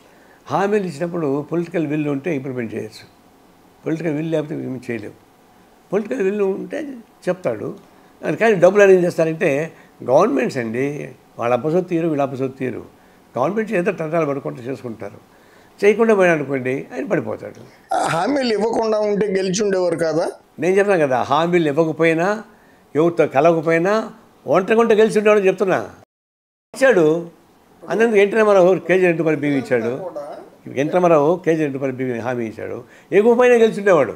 హామీలు ఇచ్చినప్పుడు పొలిటికల్ విల్ ఉంటే ఇంప్లిమెంట్ చేయొచ్చు పొలిటికల్ విల్ లేకపోతే ఏమి చేయలేవు పొలిటికల్ విల్ ఉంటే చెప్తాడు అది కానీ డబ్బులు అనేది ఏం చేస్తారంటే గవర్నమెంట్స్ అండి వాళ్ళ అప్పసొత్తు తీరు వీళ్ళ అప్పసొత్తు తీరు గవర్నమెంట్ ఏదో తంటాలు పడుకుంటూ చేసుకుంటారు చేయకుండా పోయినా అనుకోండి ఆయన పడిపోతాడు ఆ హామీలు ఇవ్వకుండా ఉంటే గెలిచి ఉండేవారు కదా నేను చెప్తాను కదా హామీలు ఇవ్వకపోయినా ఎవరితో కలవకపోయినా ఒంటరిగుంట గెలిచి ఉండేవాడు చెప్తున్నా ఇచ్చాడు అన్నందుకు ఎన్టీ రామారావు కేజీ రెండు రూపాయలు బియ్యం ఇచ్చాడు ఎన్టీ రామారావు కేజీ రెండు రూపాయలు బియ్యం హామీ ఇచ్చాడు ఎగువపోయినా గెలిచి ఉండేవాడు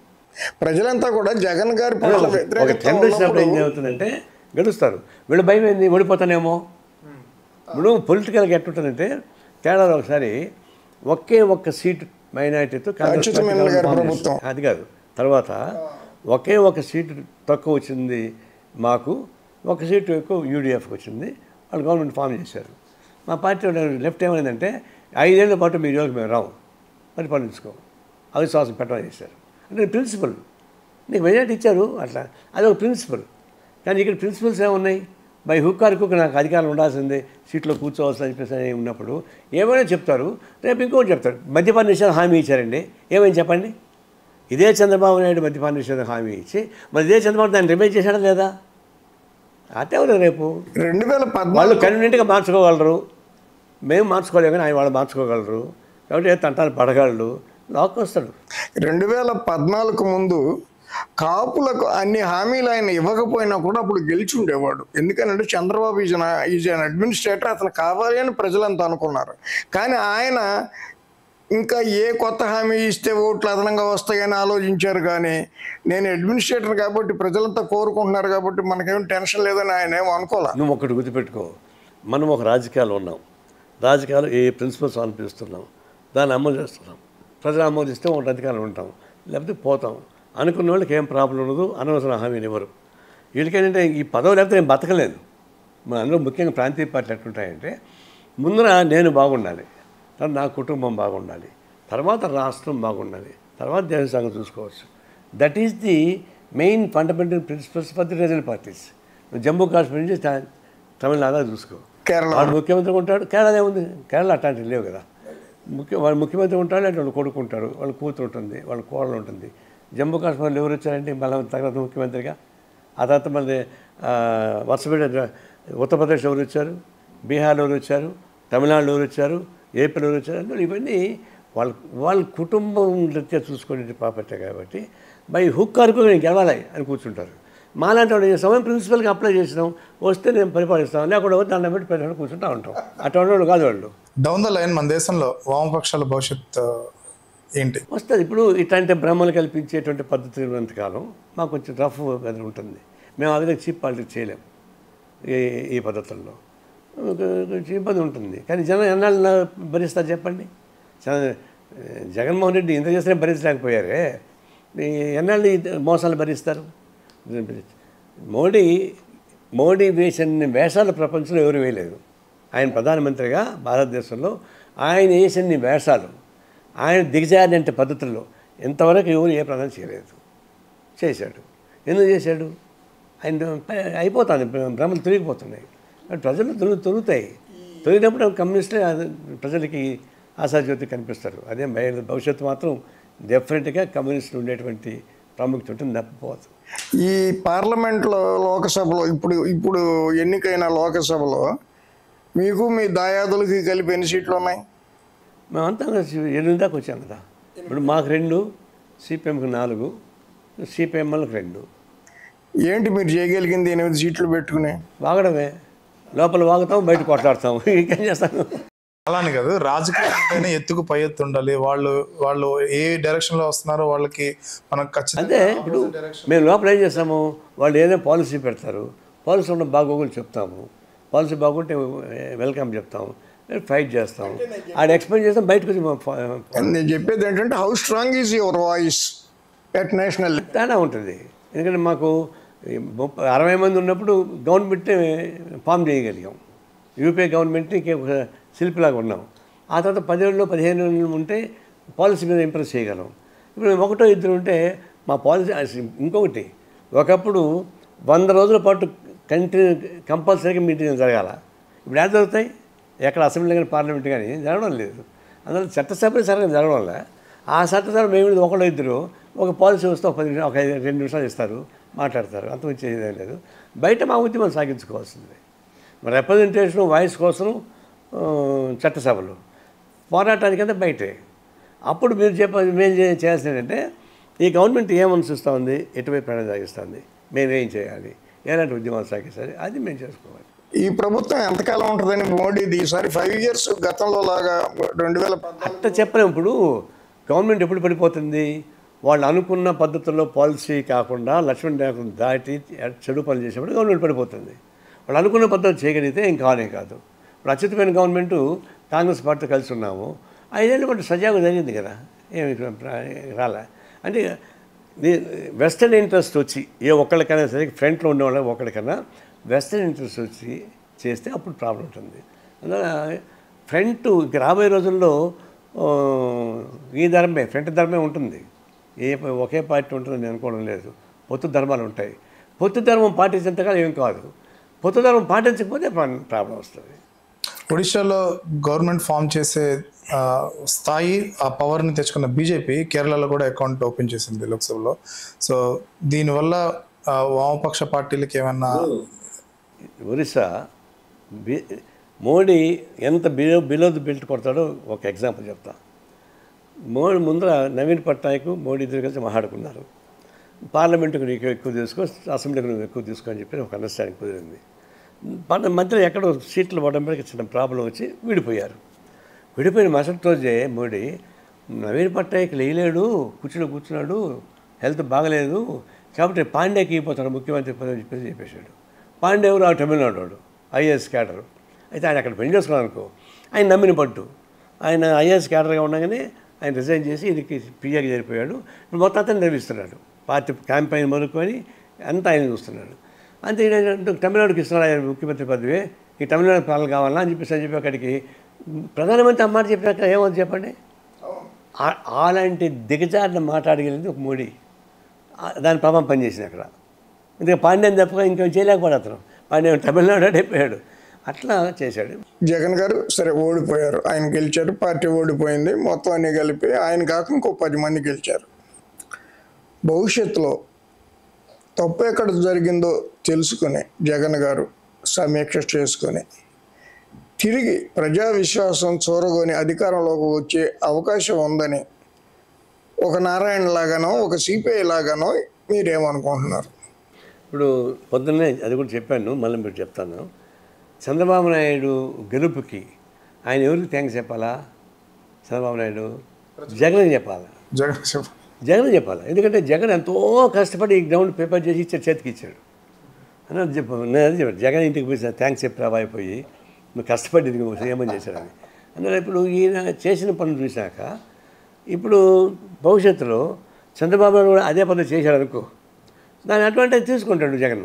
ప్రజలంతా కూడా జగన్ గారి పట్ల ఒక వ్యతిరేకత టెండర్ ఇచ్చినప్పుడు ఏం ఉన్నప్పుడు జరుగుతుందంటే గెలుస్తారు వీళ్ళు భయం ఏంది ఓడిపోతానేమో ఇప్పుడు పొలిటికల్గా ఎట్టుంటుందంటే తేడాలో ఒకసారి ఒకే ఒక్క సీటు మైనారిటీతో Congress Achutha Menon party garu form ప్రభుత్వం. చేసింది. అది కాదు తర్వాత ఒకే ఒక సీటు తక్కువ వచ్చింది మాకు ఒక సీటు ఎక్కువ యూడిఎఫ్కి వచ్చింది వాళ్ళు గవర్నమెంట్ ఫామ్ చేశారు మా పార్టీ వాళ్ళు లెఫ్ట్ ఏమైందంటే ఐదేళ్ల పాటు మీ జోలికి మేము రావు పరిపాలించుకో అవిశ్వాసం పెట్టమని చేశారు అంటే ప్రిన్సిపల్ నీకు మెజార్టీ ఇచ్చారు అట్లా అది ఒక ప్రిన్సిపల్ కానీ ఇక్కడ ప్రిన్సిపల్స్ ఏమున్నాయి బై హుక్ ఆర్ హుక్ నాకు అధికారం ఉండాల్సిందే సీట్లో కూర్చోవాల్సిన చెప్పేసి అని ఉన్నప్పుడు ఏమైనా చెప్తారు రేపు ఇంకోటి చెప్తారు మద్యపాన నిషేధం హామీ ఇచ్చారండి ఏమైంది చెప్పండి ఇదే చంద్రబాబు నాయుడు మద్యపాన నిషేధం హామీ ఇచ్చి మరి ఇదే చంద్రబాబు దాన్ని రిమైజ్ చేశాడా లేదా అటే ఉంది రేపు రెండు వేల వాళ్ళు పద్నాలుగు కన్వీనెంట్గా మార్చుకోగలరు మేము మార్చుకోలేము కానీ ఆయన వాళ్ళు మార్చుకోగలరు కాబట్టి ఏ తంటాలు పడగలడు లాక్ వస్తాడు రెండు వేల పద్నాలుగు ముందు కాపులకు అన్ని హామీలు ఆయన ఇవ్వకపోయినా కూడా అప్పుడు గెలిచి ఉండేవాడు ఎందుకంటే Chandrababu is is an administrator అతను కావాలి అని ప్రజలంతా అనుకున్నారు కానీ ఆయన ఇంకా ఏ కొత్త హామీ ఇస్తే ఓట్లు అదనంగా వస్తాయని ఆలోచించారు కానీ నేను అడ్మినిస్ట్రేటర్ కాబట్టి ప్రజలంతా కోరుకుంటున్నారు కాబట్టి మనకేం టెన్షన్ లేదని ఆయన ఏమో అనుకోలే నువ్వు ఒకటి గుర్తుపెట్టుకో మనం ఒక రాజకీయాలు ఉన్నాం రాజకీయాలు ఏ ప్రిన్సిపల్స్ అనిపిస్తున్నాం దాన్ని అమలు చేస్తున్నాం ప్రజలు ఆమోదిస్తే ఒకటి అధికారం ఉంటాం లేకపోతే పోతాం అనుకున్న వాళ్ళకి ఏం ప్రాబ్లం ఉండదు అనవసరం హామీని ఇవ్వరు వీళ్ళకేంటంటే ఈ పదవి లేకపోతే నేను బతకలేదు మన అందులో ముఖ్యంగా ప్రాంతీయ పార్టీలు ఎట్లుంటాయంటే ముందర నేను బాగుండాలి తర్వాత నా కుటుంబం బాగుండాలి తర్వాత రాష్ట్రం బాగుండాలి తర్వాత దేశ సంగతి చూసుకోవచ్చు that is the main fundamental principles for the regional parties Jammu Kashmir నుంచి తా- తమిళనాడు చూసుకో కేరళ వాడు ముఖ్యమంత్రి ఉంటాడు కేరళ ఏముంది కేరళ అట్లాంటివి లేవు కదా ముఖ్య వాడు ముఖ్యమంత్రి ఉంటాడు అంటే వాళ్ళు కొడుకు ఉంటారు వాళ్ళ కూతురు ఉంటుంది వాళ్ళ కోడలు ఉంటుంది జమ్మూ కాశ్మీర్లో ఎవరు వచ్చారంటే మళ్ళీ తర్వాత ముఖ్యమంత్రిగా ఆ తర్వాత మళ్ళీ ఆ, వరుసపెట్టి ఉత్తరప్రదేశ్ ఎవరు వచ్చారు బీహార్లో ఎవరు వచ్చారు తమిళనాడులో ఎవరు వచ్చారు ఏపీలో ఎవరు వచ్చారు అందులో ఇవన్నీ వాళ్ళ వాళ్ళ కుటుంబం రీత్యా చూసుకునే ప్రాపర్టీ కాబట్టి బై హుక్ వరకు నేను గెలవాలి అని కూర్చుంటారు మాలాంటి వాళ్ళు సమయం ప్రిన్సిపల్గా అప్లై చేసినాం వస్తే నేను పరిపాలిస్తాం లేకుండా వస్తే దండం పెట్టి పెట్టి కూర్చుంటా ఉంటాం అటువంటి వాళ్ళు కాదు వాళ్ళు డౌన్ ద లైన్ మన దేశంలో వామపక్షాల భవిష్యత్ ఆ, ఏంటి వస్తుంది ఇప్పుడు ఇట్లాంటి భ్రమలు కల్పించేటువంటి పద్ధతి ఉన్నంతకాలం మాకు కొంచెం రఫ్ వెదర్ ఉంటుంది మేము ఆ విధంగా చీప్ పాలిటిక్స్ చేయలేం ఈ ఈ పద్ధతుల్లో కొ- కొంచెం ఇబ్బంది ఉంటుంది కానీ జనం ఎన్నాళ్ళు భరిస్తారు చెప్పండి జన- జగన్మోహన్ రెడ్డి ఇంత చేస్తే భరించలేకపోయారే ఈ ఎన్నాళ్ళు ఈ మోసాలు భరిస్తారు మోడీ మోడీ వేసిన వేషాలు ప్రపంచంలో ఎవరు వేయలేదు ఆయన ప్రధానమంత్రిగా భారతదేశంలో ఆయన వేసిన వేషాలు ఆయన దిగజారినంటే పద్ధతుల్లో ఇంతవరకు ఎవరు ఏ ప్రధాని చేయలేదు చేశాడు ఎందుకు చేశాడు ఆయన ప- అయిపోతుంది భ్రమలు తొలగిపోతున్నాయి ప్రజలు తొలి తొలుగుతాయి తొలిగినప్పుడు కమ్యూనిస్టులే అది ప్రజలకి ఆశాజ్యోతి కనిపిస్తారు అదే భయ- భవిష్యత్తు మాత్రం డెఫినెట్గా కమ్యూనిస్టులు ఉండేటువంటి ప్రాముఖ్యత ఉంటుంది తప్పిపోదు ఈ పార్లమెంట్లో లోకసభలో ఇప్పుడు ఇప్పుడు ఎన్నికైన లోకసభలో మీకు మీ దాయాదులకి కలిపి ఎన్ని సీట్లు ఉన్నాయి మేమంతా ఎనిమిది దాకా వచ్చాం కదా ఇప్పుడు మాకు రెండు సిపిఎంకి నాలుగు సిపిఎంఎల్కి రెండు ఏంటి మీరు చేయగలిగింది ఎనిమిది సీట్లు పెట్టుకుని వాగడమే లోపల వాగుతాం బయట కొట్లాడతాం ఇంకేం చేస్తాను అలానే కాదు రాజకీయం అంటేనే ఎత్తుకు పై ఎత్తు ఉండాలి వాళ్ళు వాళ్ళు ఏ డైరెక్షన్ లో వస్తున్నారో వాళ్ళకి మనకు ఖచ్చితంగా అదే ఇప్పుడు మేము లోపల ఏం చేస్తాము వాళ్ళు ఏదైనా పాలసీ పెడతారు పాలసీ ఉన్న బాగోగులు చెప్తాము పాలసీ బాగుంటే వెల్కమ్ చెప్తాము ఫైట్ చేస్తాం ఆడ ఎక్స్ప్లెయిన్ చేస్తాం బయటకు వచ్చి మా ఫా- నేను చెప్పేది ఏంటంటే how strong is your voice at national తేడా ఉంటుంది ఎందుకంటే మాకు ఈ ముప్పై అరవై మంది ఉన్నప్పుడు గవర్నమెంట్ ఫామ్ చేయగలిగాం యూపీఏ గవర్నమెంట్ని ఒక శిల్పిలాగా ఉన్నాం ఆ తర్వాత పదిహేడులో పదిహేను ఉంటే పాలసీ మీద ఇంప్రెస్ చేయగలం ఇప్పుడు ఒకటో ఇద్దరు ఉంటే మా పాలసీ అసలు ఇంకొకటి ఒకప్పుడు వంద రోజుల పాటు కంటిన్యూ కంపల్సరీగా మీటింగ్ జరగాల ఇప్పుడు ఎలా జరుగుతాయి ఎక్కడ అసెంబ్లీ కానీ పార్లమెంట్ కానీ జరగడం లేదు అందువల్ల చట్టసభలు సరిగ్గా జరగడం వల్ల ఆ చట్టసభ మేము ఒకళ్ళు ఇద్దరు ఒక పాలసీ వస్తే ఒక పది నిమిషాలు ఒక ఐదు రెండు నిమిషాలు ఇస్తారు మాట్లాడతారు అంతమంది చేసేదేం లేదు బయట మా ఉద్యమం సాగించుకోవాల్సింది మరి రిప్రజెంటేషన్ వాయిస్ కోసం ఆ, చట్టసభలు పోరాటానికంటే బయటే అప్పుడు మీరు చెప్ప మేము చే- చేయాల్సింది ఏంటంటే ఈ గవర్నమెంట్ ఏం అనుసరిస్తూ ఉంది ఎటువైపు ప్రయాణం సాగిస్తుంది మేము ఏం చేయాలి ఎలాంటి ఉద్యమాలు సాగిస్తుంది అది మేము చేసుకోవాలి ఈ ప్రభుత్వం ఎంతకాలం ఉంటుందని మోడీది ఈసారి ఫైవ్ ఇయర్స్ గతంలో లాగా రెండు వేల పద్నాలుగు అట్ట చెప్పలేం ఇప్పుడు గవర్నమెంట్ ఎప్పుడు పడిపోతుంది వాళ్ళు అనుకున్న పద్ధతుల్లో పాలసీ కాకుండా లక్ష్మణ్ రేఖను దాటి చెడు పనులు చేసినప్పుడు గవర్నమెంట్ పడిపోతుంది వాళ్ళు అనుకున్న పద్ధతి చేయగలిగితే ఏం కానే కాదు ఇప్పుడు అత్యుత్తమైన గవర్నమెంట్ కాంగ్రెస్ పార్టీ కలిసి ఉన్నాము ఐదేళ్ళు పాటు సజావుగా జరిగింది కదా ఏమి రాలే అంటే ది- వెస్టర్న్ ఇంట్రెస్ట్ వచ్చి ఏ ఒక్కళ్ళకైనా సరే ఫ్రంట్లో ఉన్న వాళ్ళకి ఒక్కడికైనా వెస్టర్న్ ఇంట్రెస్ట్ వచ్చి చేస్తే అప్పుడు ప్రాబ్లం ఉంటుంది అందువల్ల ఫ్రంట్ ఇక రాబోయే రోజుల్లో ఆ, ఈ ధర్మే ఫ్రంట్ ధర్మే ఉంటుంది ఏ ఒకే పార్టీ ఉంటుందని నేను అనుకోవడం లేదు పొత్తు ధర్మాలు ఉంటాయి పొత్తు ధర్మం పాటించేంతకాలం ఏం కాదు పొత్తు ధర్మం పాటించకపోతే ప్రాబ్లం వస్తుంది ఒడిశాలో గవర్నమెంట్ ఫామ్ చేసే ఆ, స్థాయి ఆ పవర్ని తెచ్చుకున్న బీజేపీ కేరళలో కూడా అకౌంట్ ఓపెన్ చేసింది లోక్సభలో సో దీనివల్ల ఆ, వామపక్ష పార్టీలకి ఏమన్నా ఒరిస్సా బి మోడీ ఎంత బిలో బిలో ది బెల్ట్ కొడతాడో ఒక ఎగ్జాంపుల్ చెప్తా మోడీ ముందర నవీన్ పట్నాయక్ మోడీ ఇద్దరు కలిసి మాట్లాడుకున్నారు పార్లమెంటుకు నీకు ఎక్కువ తీసుకో అసెంబ్లీకి నువ్వు ఎక్కువ తీసుకో అని చెప్పి ఒక అండర్స్టాండింగ్ కుదిరింది మన మధ్యలో ఎక్కడో సీట్లు పడడం మీద చిన్న ప్రాబ్లం వచ్చి విడిపోయారు విడిపోయిన మరుసటి రోజే మోడీ నవీన్ పట్నాయక్ లేలేడు కూర్చుని కూర్చున్నాడు హెల్త్ బాగలేదు కాబట్టి పాండ్యాకి అయిపోతాడు ముఖ్యమంత్రి పదవి అని చెప్పేసి చెప్పేశాడు పాండే ఎవరు ఆ తమిళనాడు వాడు ఐఏఎస్ క్యాడర్ అయితే ఆయన అక్కడ పెళ్లి చేసుకున్నాను అనుకో ఆయన నమ్మిన పట్టు ఆయన ఐఏఎస్ క్యాడర్గా ఉండగానే ఆయన రిజైన్ చేసి ఇది పిఏకి చేరిపోయాడు ఇప్పుడు మొత్తం అతను నిర్వహిస్తున్నాడు పార్టీ క్యాంపెయిన్ మొదలుకొని అంతా ఆయన చూస్తున్నాడు అంతే ఈయన అంటూ తమిళనాడుకి ఇస్తున్నాడు ఆయన ముఖ్యమంత్రి పదవి ఈ తమిళనాడు పాలన కావాలా అని చెప్పేసి అని చెప్పి అక్కడికి ప్రధానమంత్రి అమ్మాట చెప్పినాక ఏమవుతుంది చెప్పండి ఆ- అలాంటి దిగజారిన మాట్లాడగలిగింది ఒక మోడీ ఆ- దాని ప్రభావం పనిచేసింది అక్కడ ఇంకా పాండ్యం తప్పగా ఇంకేం చేయలేకపోయాడు అతను పాండ్యం తమిళనాడు అయిపోయాడు అట్లా చేశాడు జగన్ గారు సరే ఓడిపోయారు ఆయన గెలిచారు పార్టీ ఓడిపోయింది మొత్తం అన్ని కలిపి ఆయన కాక ఇంకో పది మంది గెలిచారు భవిష్యత్తులో తప్పు ఎక్కడ జరిగిందో తెలుసుకొని జగన్ గారు సమీక్ష చేసుకొని తిరిగి ప్రజా విశ్వాసం చూరగొని అధికారంలోకి వచ్చే అవకాశం ఉందని ఒక నారాయణ లాగానో ఒక సిపిఐ లాగానో మీరేమనుకుంటున్నారు ఇప్పుడు పొద్దున్నే అది కూడా చెప్పాను మళ్ళీ మీరు చెప్తాను చంద్రబాబు నాయుడు గెలుపుకి ఆయన ఎవరికి థ్యాంక్స్ చెప్పాలా చంద్రబాబు నాయుడు జగన్ చెప్పాలా జగన్ చెప్ప జగన్ చెప్పాలి ఎందుకంటే జగన్ ఎంతో కష్టపడి ఈ గ్రౌండ్ పేపర్ చేసి ఇచ్చాడు చేతికి ఇచ్చాడు అని అది చెప్పు నేను అది చెప్పాను జగన్ ఇంటికి పోయి థ్యాంక్స్ చెప్పి అయిపోయి నువ్వు కష్టపడి ఇది సీఎం చేశాడని అందువల్ల ఇప్పుడు ఈయన చేసిన పనులు చూశాక ఇప్పుడు భవిష్యత్తులో చంద్రబాబు నాయుడు కూడా అదే పనులు చేశాడు అనుకో దాని అడ్వాంటేజ్ తీసుకుంటాడు జగన్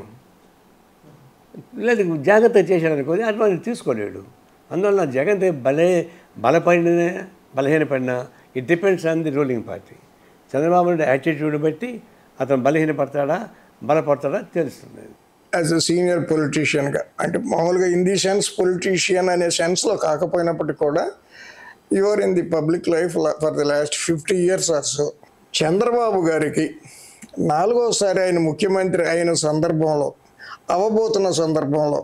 లేదు జాగ్రత్త చేశాడు అనుకో అడ్వాంటేజ్ తీసుకోలేడు అందువల్ల జగన్ బలే బలపడిన బలహీనపడిన it depends on the ruling party Chandrababu Naidu attitude బట్టి అతను బలహీనపడతాడా బలపడతాడా తెలుస్తుంది యాజ్ అ సీనియర్ పొలిటీషియన్గా అంటే మామూలుగా ఇన్ ది సెన్స్ పొలిటీషియన్ అనే సెన్స్లో కాకపోయినప్పటికీ కూడా your in the public life for the last fifty years are so Chandrababu garu నాలుగోసారి ఆయన ముఖ్యమంత్రి అయిన సందర్భంలో అవబోతున్న సందర్భంలో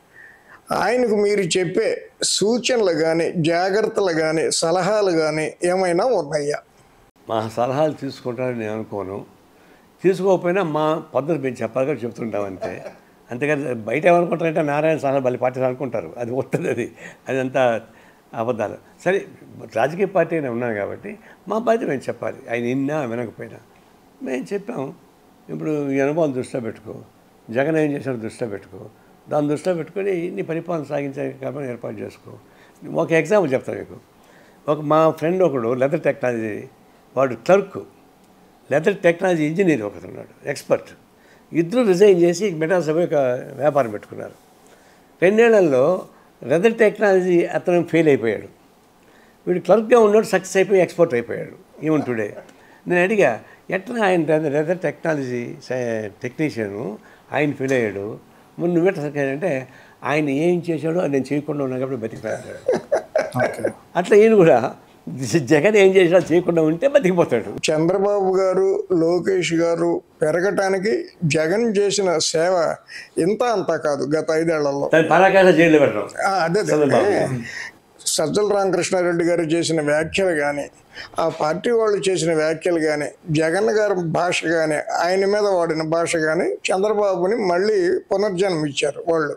ఆయనకు మీరు చెప్పే సూచనలు కానీ జాగ్రత్తలు కానీ సలహాలు కానీ ఏమైనా ఉన్నాయా మా సలహాలు తీసుకుంటారని నేను అనుకోను తీసుకోకపోయినా మా పద్ధతి మేము చెప్పాలి చెప్తుంటాం అంతే అంతేకాని బయట ఏమనుకుంటారంటే నారాయణ సలహా బలి పార్టీ అనుకుంటారు అది వస్తుంది అది అదంతా అబద్ధాలు సరే రాజకీయ పార్టీ నేను ఉన్నాను కాబట్టి మా బాధ్యత మేము చెప్పాలి ఆయన విన్నా వినకపోయినా మేము చెప్పాము ఇప్పుడు ఈ అనుభవం దృష్టిలో పెట్టుకో జగన్ ఏం చేశాడో దృష్టిలో పెట్టుకో దాన్ని దృష్టిలో పెట్టుకొని నీ పరిపాలన సాగించే కాబట్టి ఏర్పాటు చేసుకో ఒక ఎగ్జాంపుల్ చెప్తాను మీకు ఒక మా ఫ్రెండ్ ఒకడు లెదర్ టెక్నాలజీ వాడు క్లర్క్ లెదర్ టెక్నాలజీ ఇంజనీర్ ఒకడు ఉన్నాడు ఎక్స్పర్ట్ ఇద్దరు రిజైన్ చేసి మెటాస్ పోయి ఒక వ్యాపారం పెట్టుకున్నారు రెండేళ్లలో లెదర్ టెక్నాలజీ అతను ఫెయిల్ అయిపోయాడు వీడు క్లర్క్గా ఉన్నాడు సక్సెస్ అయిపోయి ఎక్స్పోర్ట్ అయిపోయాడు ఈవెన్ టుడే నేను అడిగా ఎట్లా ఆయన లెదర్ టెక్నాలజీ టెక్నీషియను ఆయన ఫెయిల్ అయ్యాడు ముందు నువ్వెట్ట సక్సెస్ అంటే ఆయన ఏం చేశాడో అది నేను చేయకుండా ఉన్నా కాబట్టి బతికిపోయాడు ఓకే అట్లా ఈయన కూడా జగన్ ఏం చేసినా చేయకుండా ఉంటే బతికిపోతాడు చంద్రబాబు గారు లోకేష్ గారు పెరగటానికి జగన్ చేసిన సేవ ఇంత అంతా కాదు గత ఐదేళ్లలో దాని పరాకాశ జైల్లో పెట్టడం ఆ, అదే అదే. సజ్జల రామకృష్ణారెడ్డి గారు చేసిన వ్యాఖ్యలు కానీ ఆ పార్టీ వాళ్ళు చేసిన వ్యాఖ్యలు కానీ జగన్ గారి భాష కానీ ఆయన మీద వాడిన భాష కానీ చంద్రబాబుని మళ్ళీ పునర్జన్మ ఇచ్చారు వాళ్ళు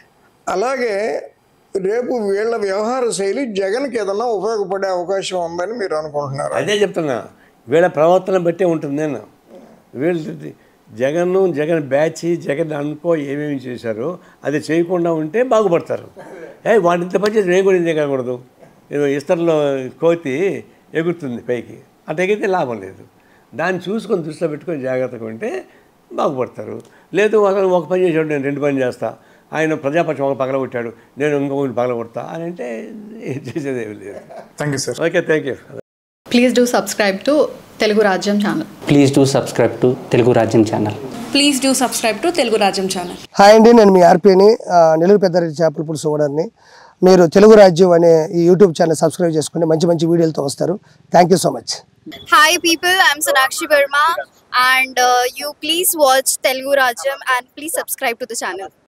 అలాగే రేపు వీళ్ళ వ్యవహార శైలి జగన్కి ఏదన్నా ఉపయోగపడే అవకాశం ఉందని మీరు అనుకుంటున్నారు అదే చెప్తున్నా వీళ్ళ ప్రవర్తన బట్టే ఉంటుంది నేను వీళ్ళు జగన్ జగన్ బ్యాచ్ జగన్ అనుకో ఏమేమి చేశారో అది చేయకుండా ఉంటే బాగుపడతారు ఏ వాటి ఇంత పని చేసి నేను కూడా ఇంత ఎగరకూడదు ఏదో ఇస్తర్లో కోతి ఎగురుతుంది పైకి అటు ఎగిరితే లాభం లేదు దాన్ని చూసుకొని దృష్టిలో పెట్టుకొని జాగ్రత్తగా ఉంటే బాగుపడతారు లేదు అతను ఒక పని చేసాడు నేను రెండు పని చేస్తా ఆయన ప్రజాపక్షం ఒక పగలగొట్టాడు నేను ఇంకొకటి పగలగొడతా అని అంటే ఏం చేసేది ఏమి లేదు thank you sir okay thank you please do subscribe to Telugu Rajyam channel please do subscribe to Telugu Rajyam channel please do subscribe to Telugu Rajyam channel hi అండి నేను మీ ఆర్పీని నెల్లూరు పెద్దారెడ్డి చేపల పులుసు ఓనర్ని మీరు తెలుగు రాజ్యం అనే ఈ యూట్యూబ్ ఛానల్ సబ్స్క్రైబ్ చేసుకుని మంచి మంచి వీడియోలతో వస్తారు thank you so much Hi people, I'm Sonakshi Verma and uh, you please watch Telugu Rajam and please subscribe to the channel.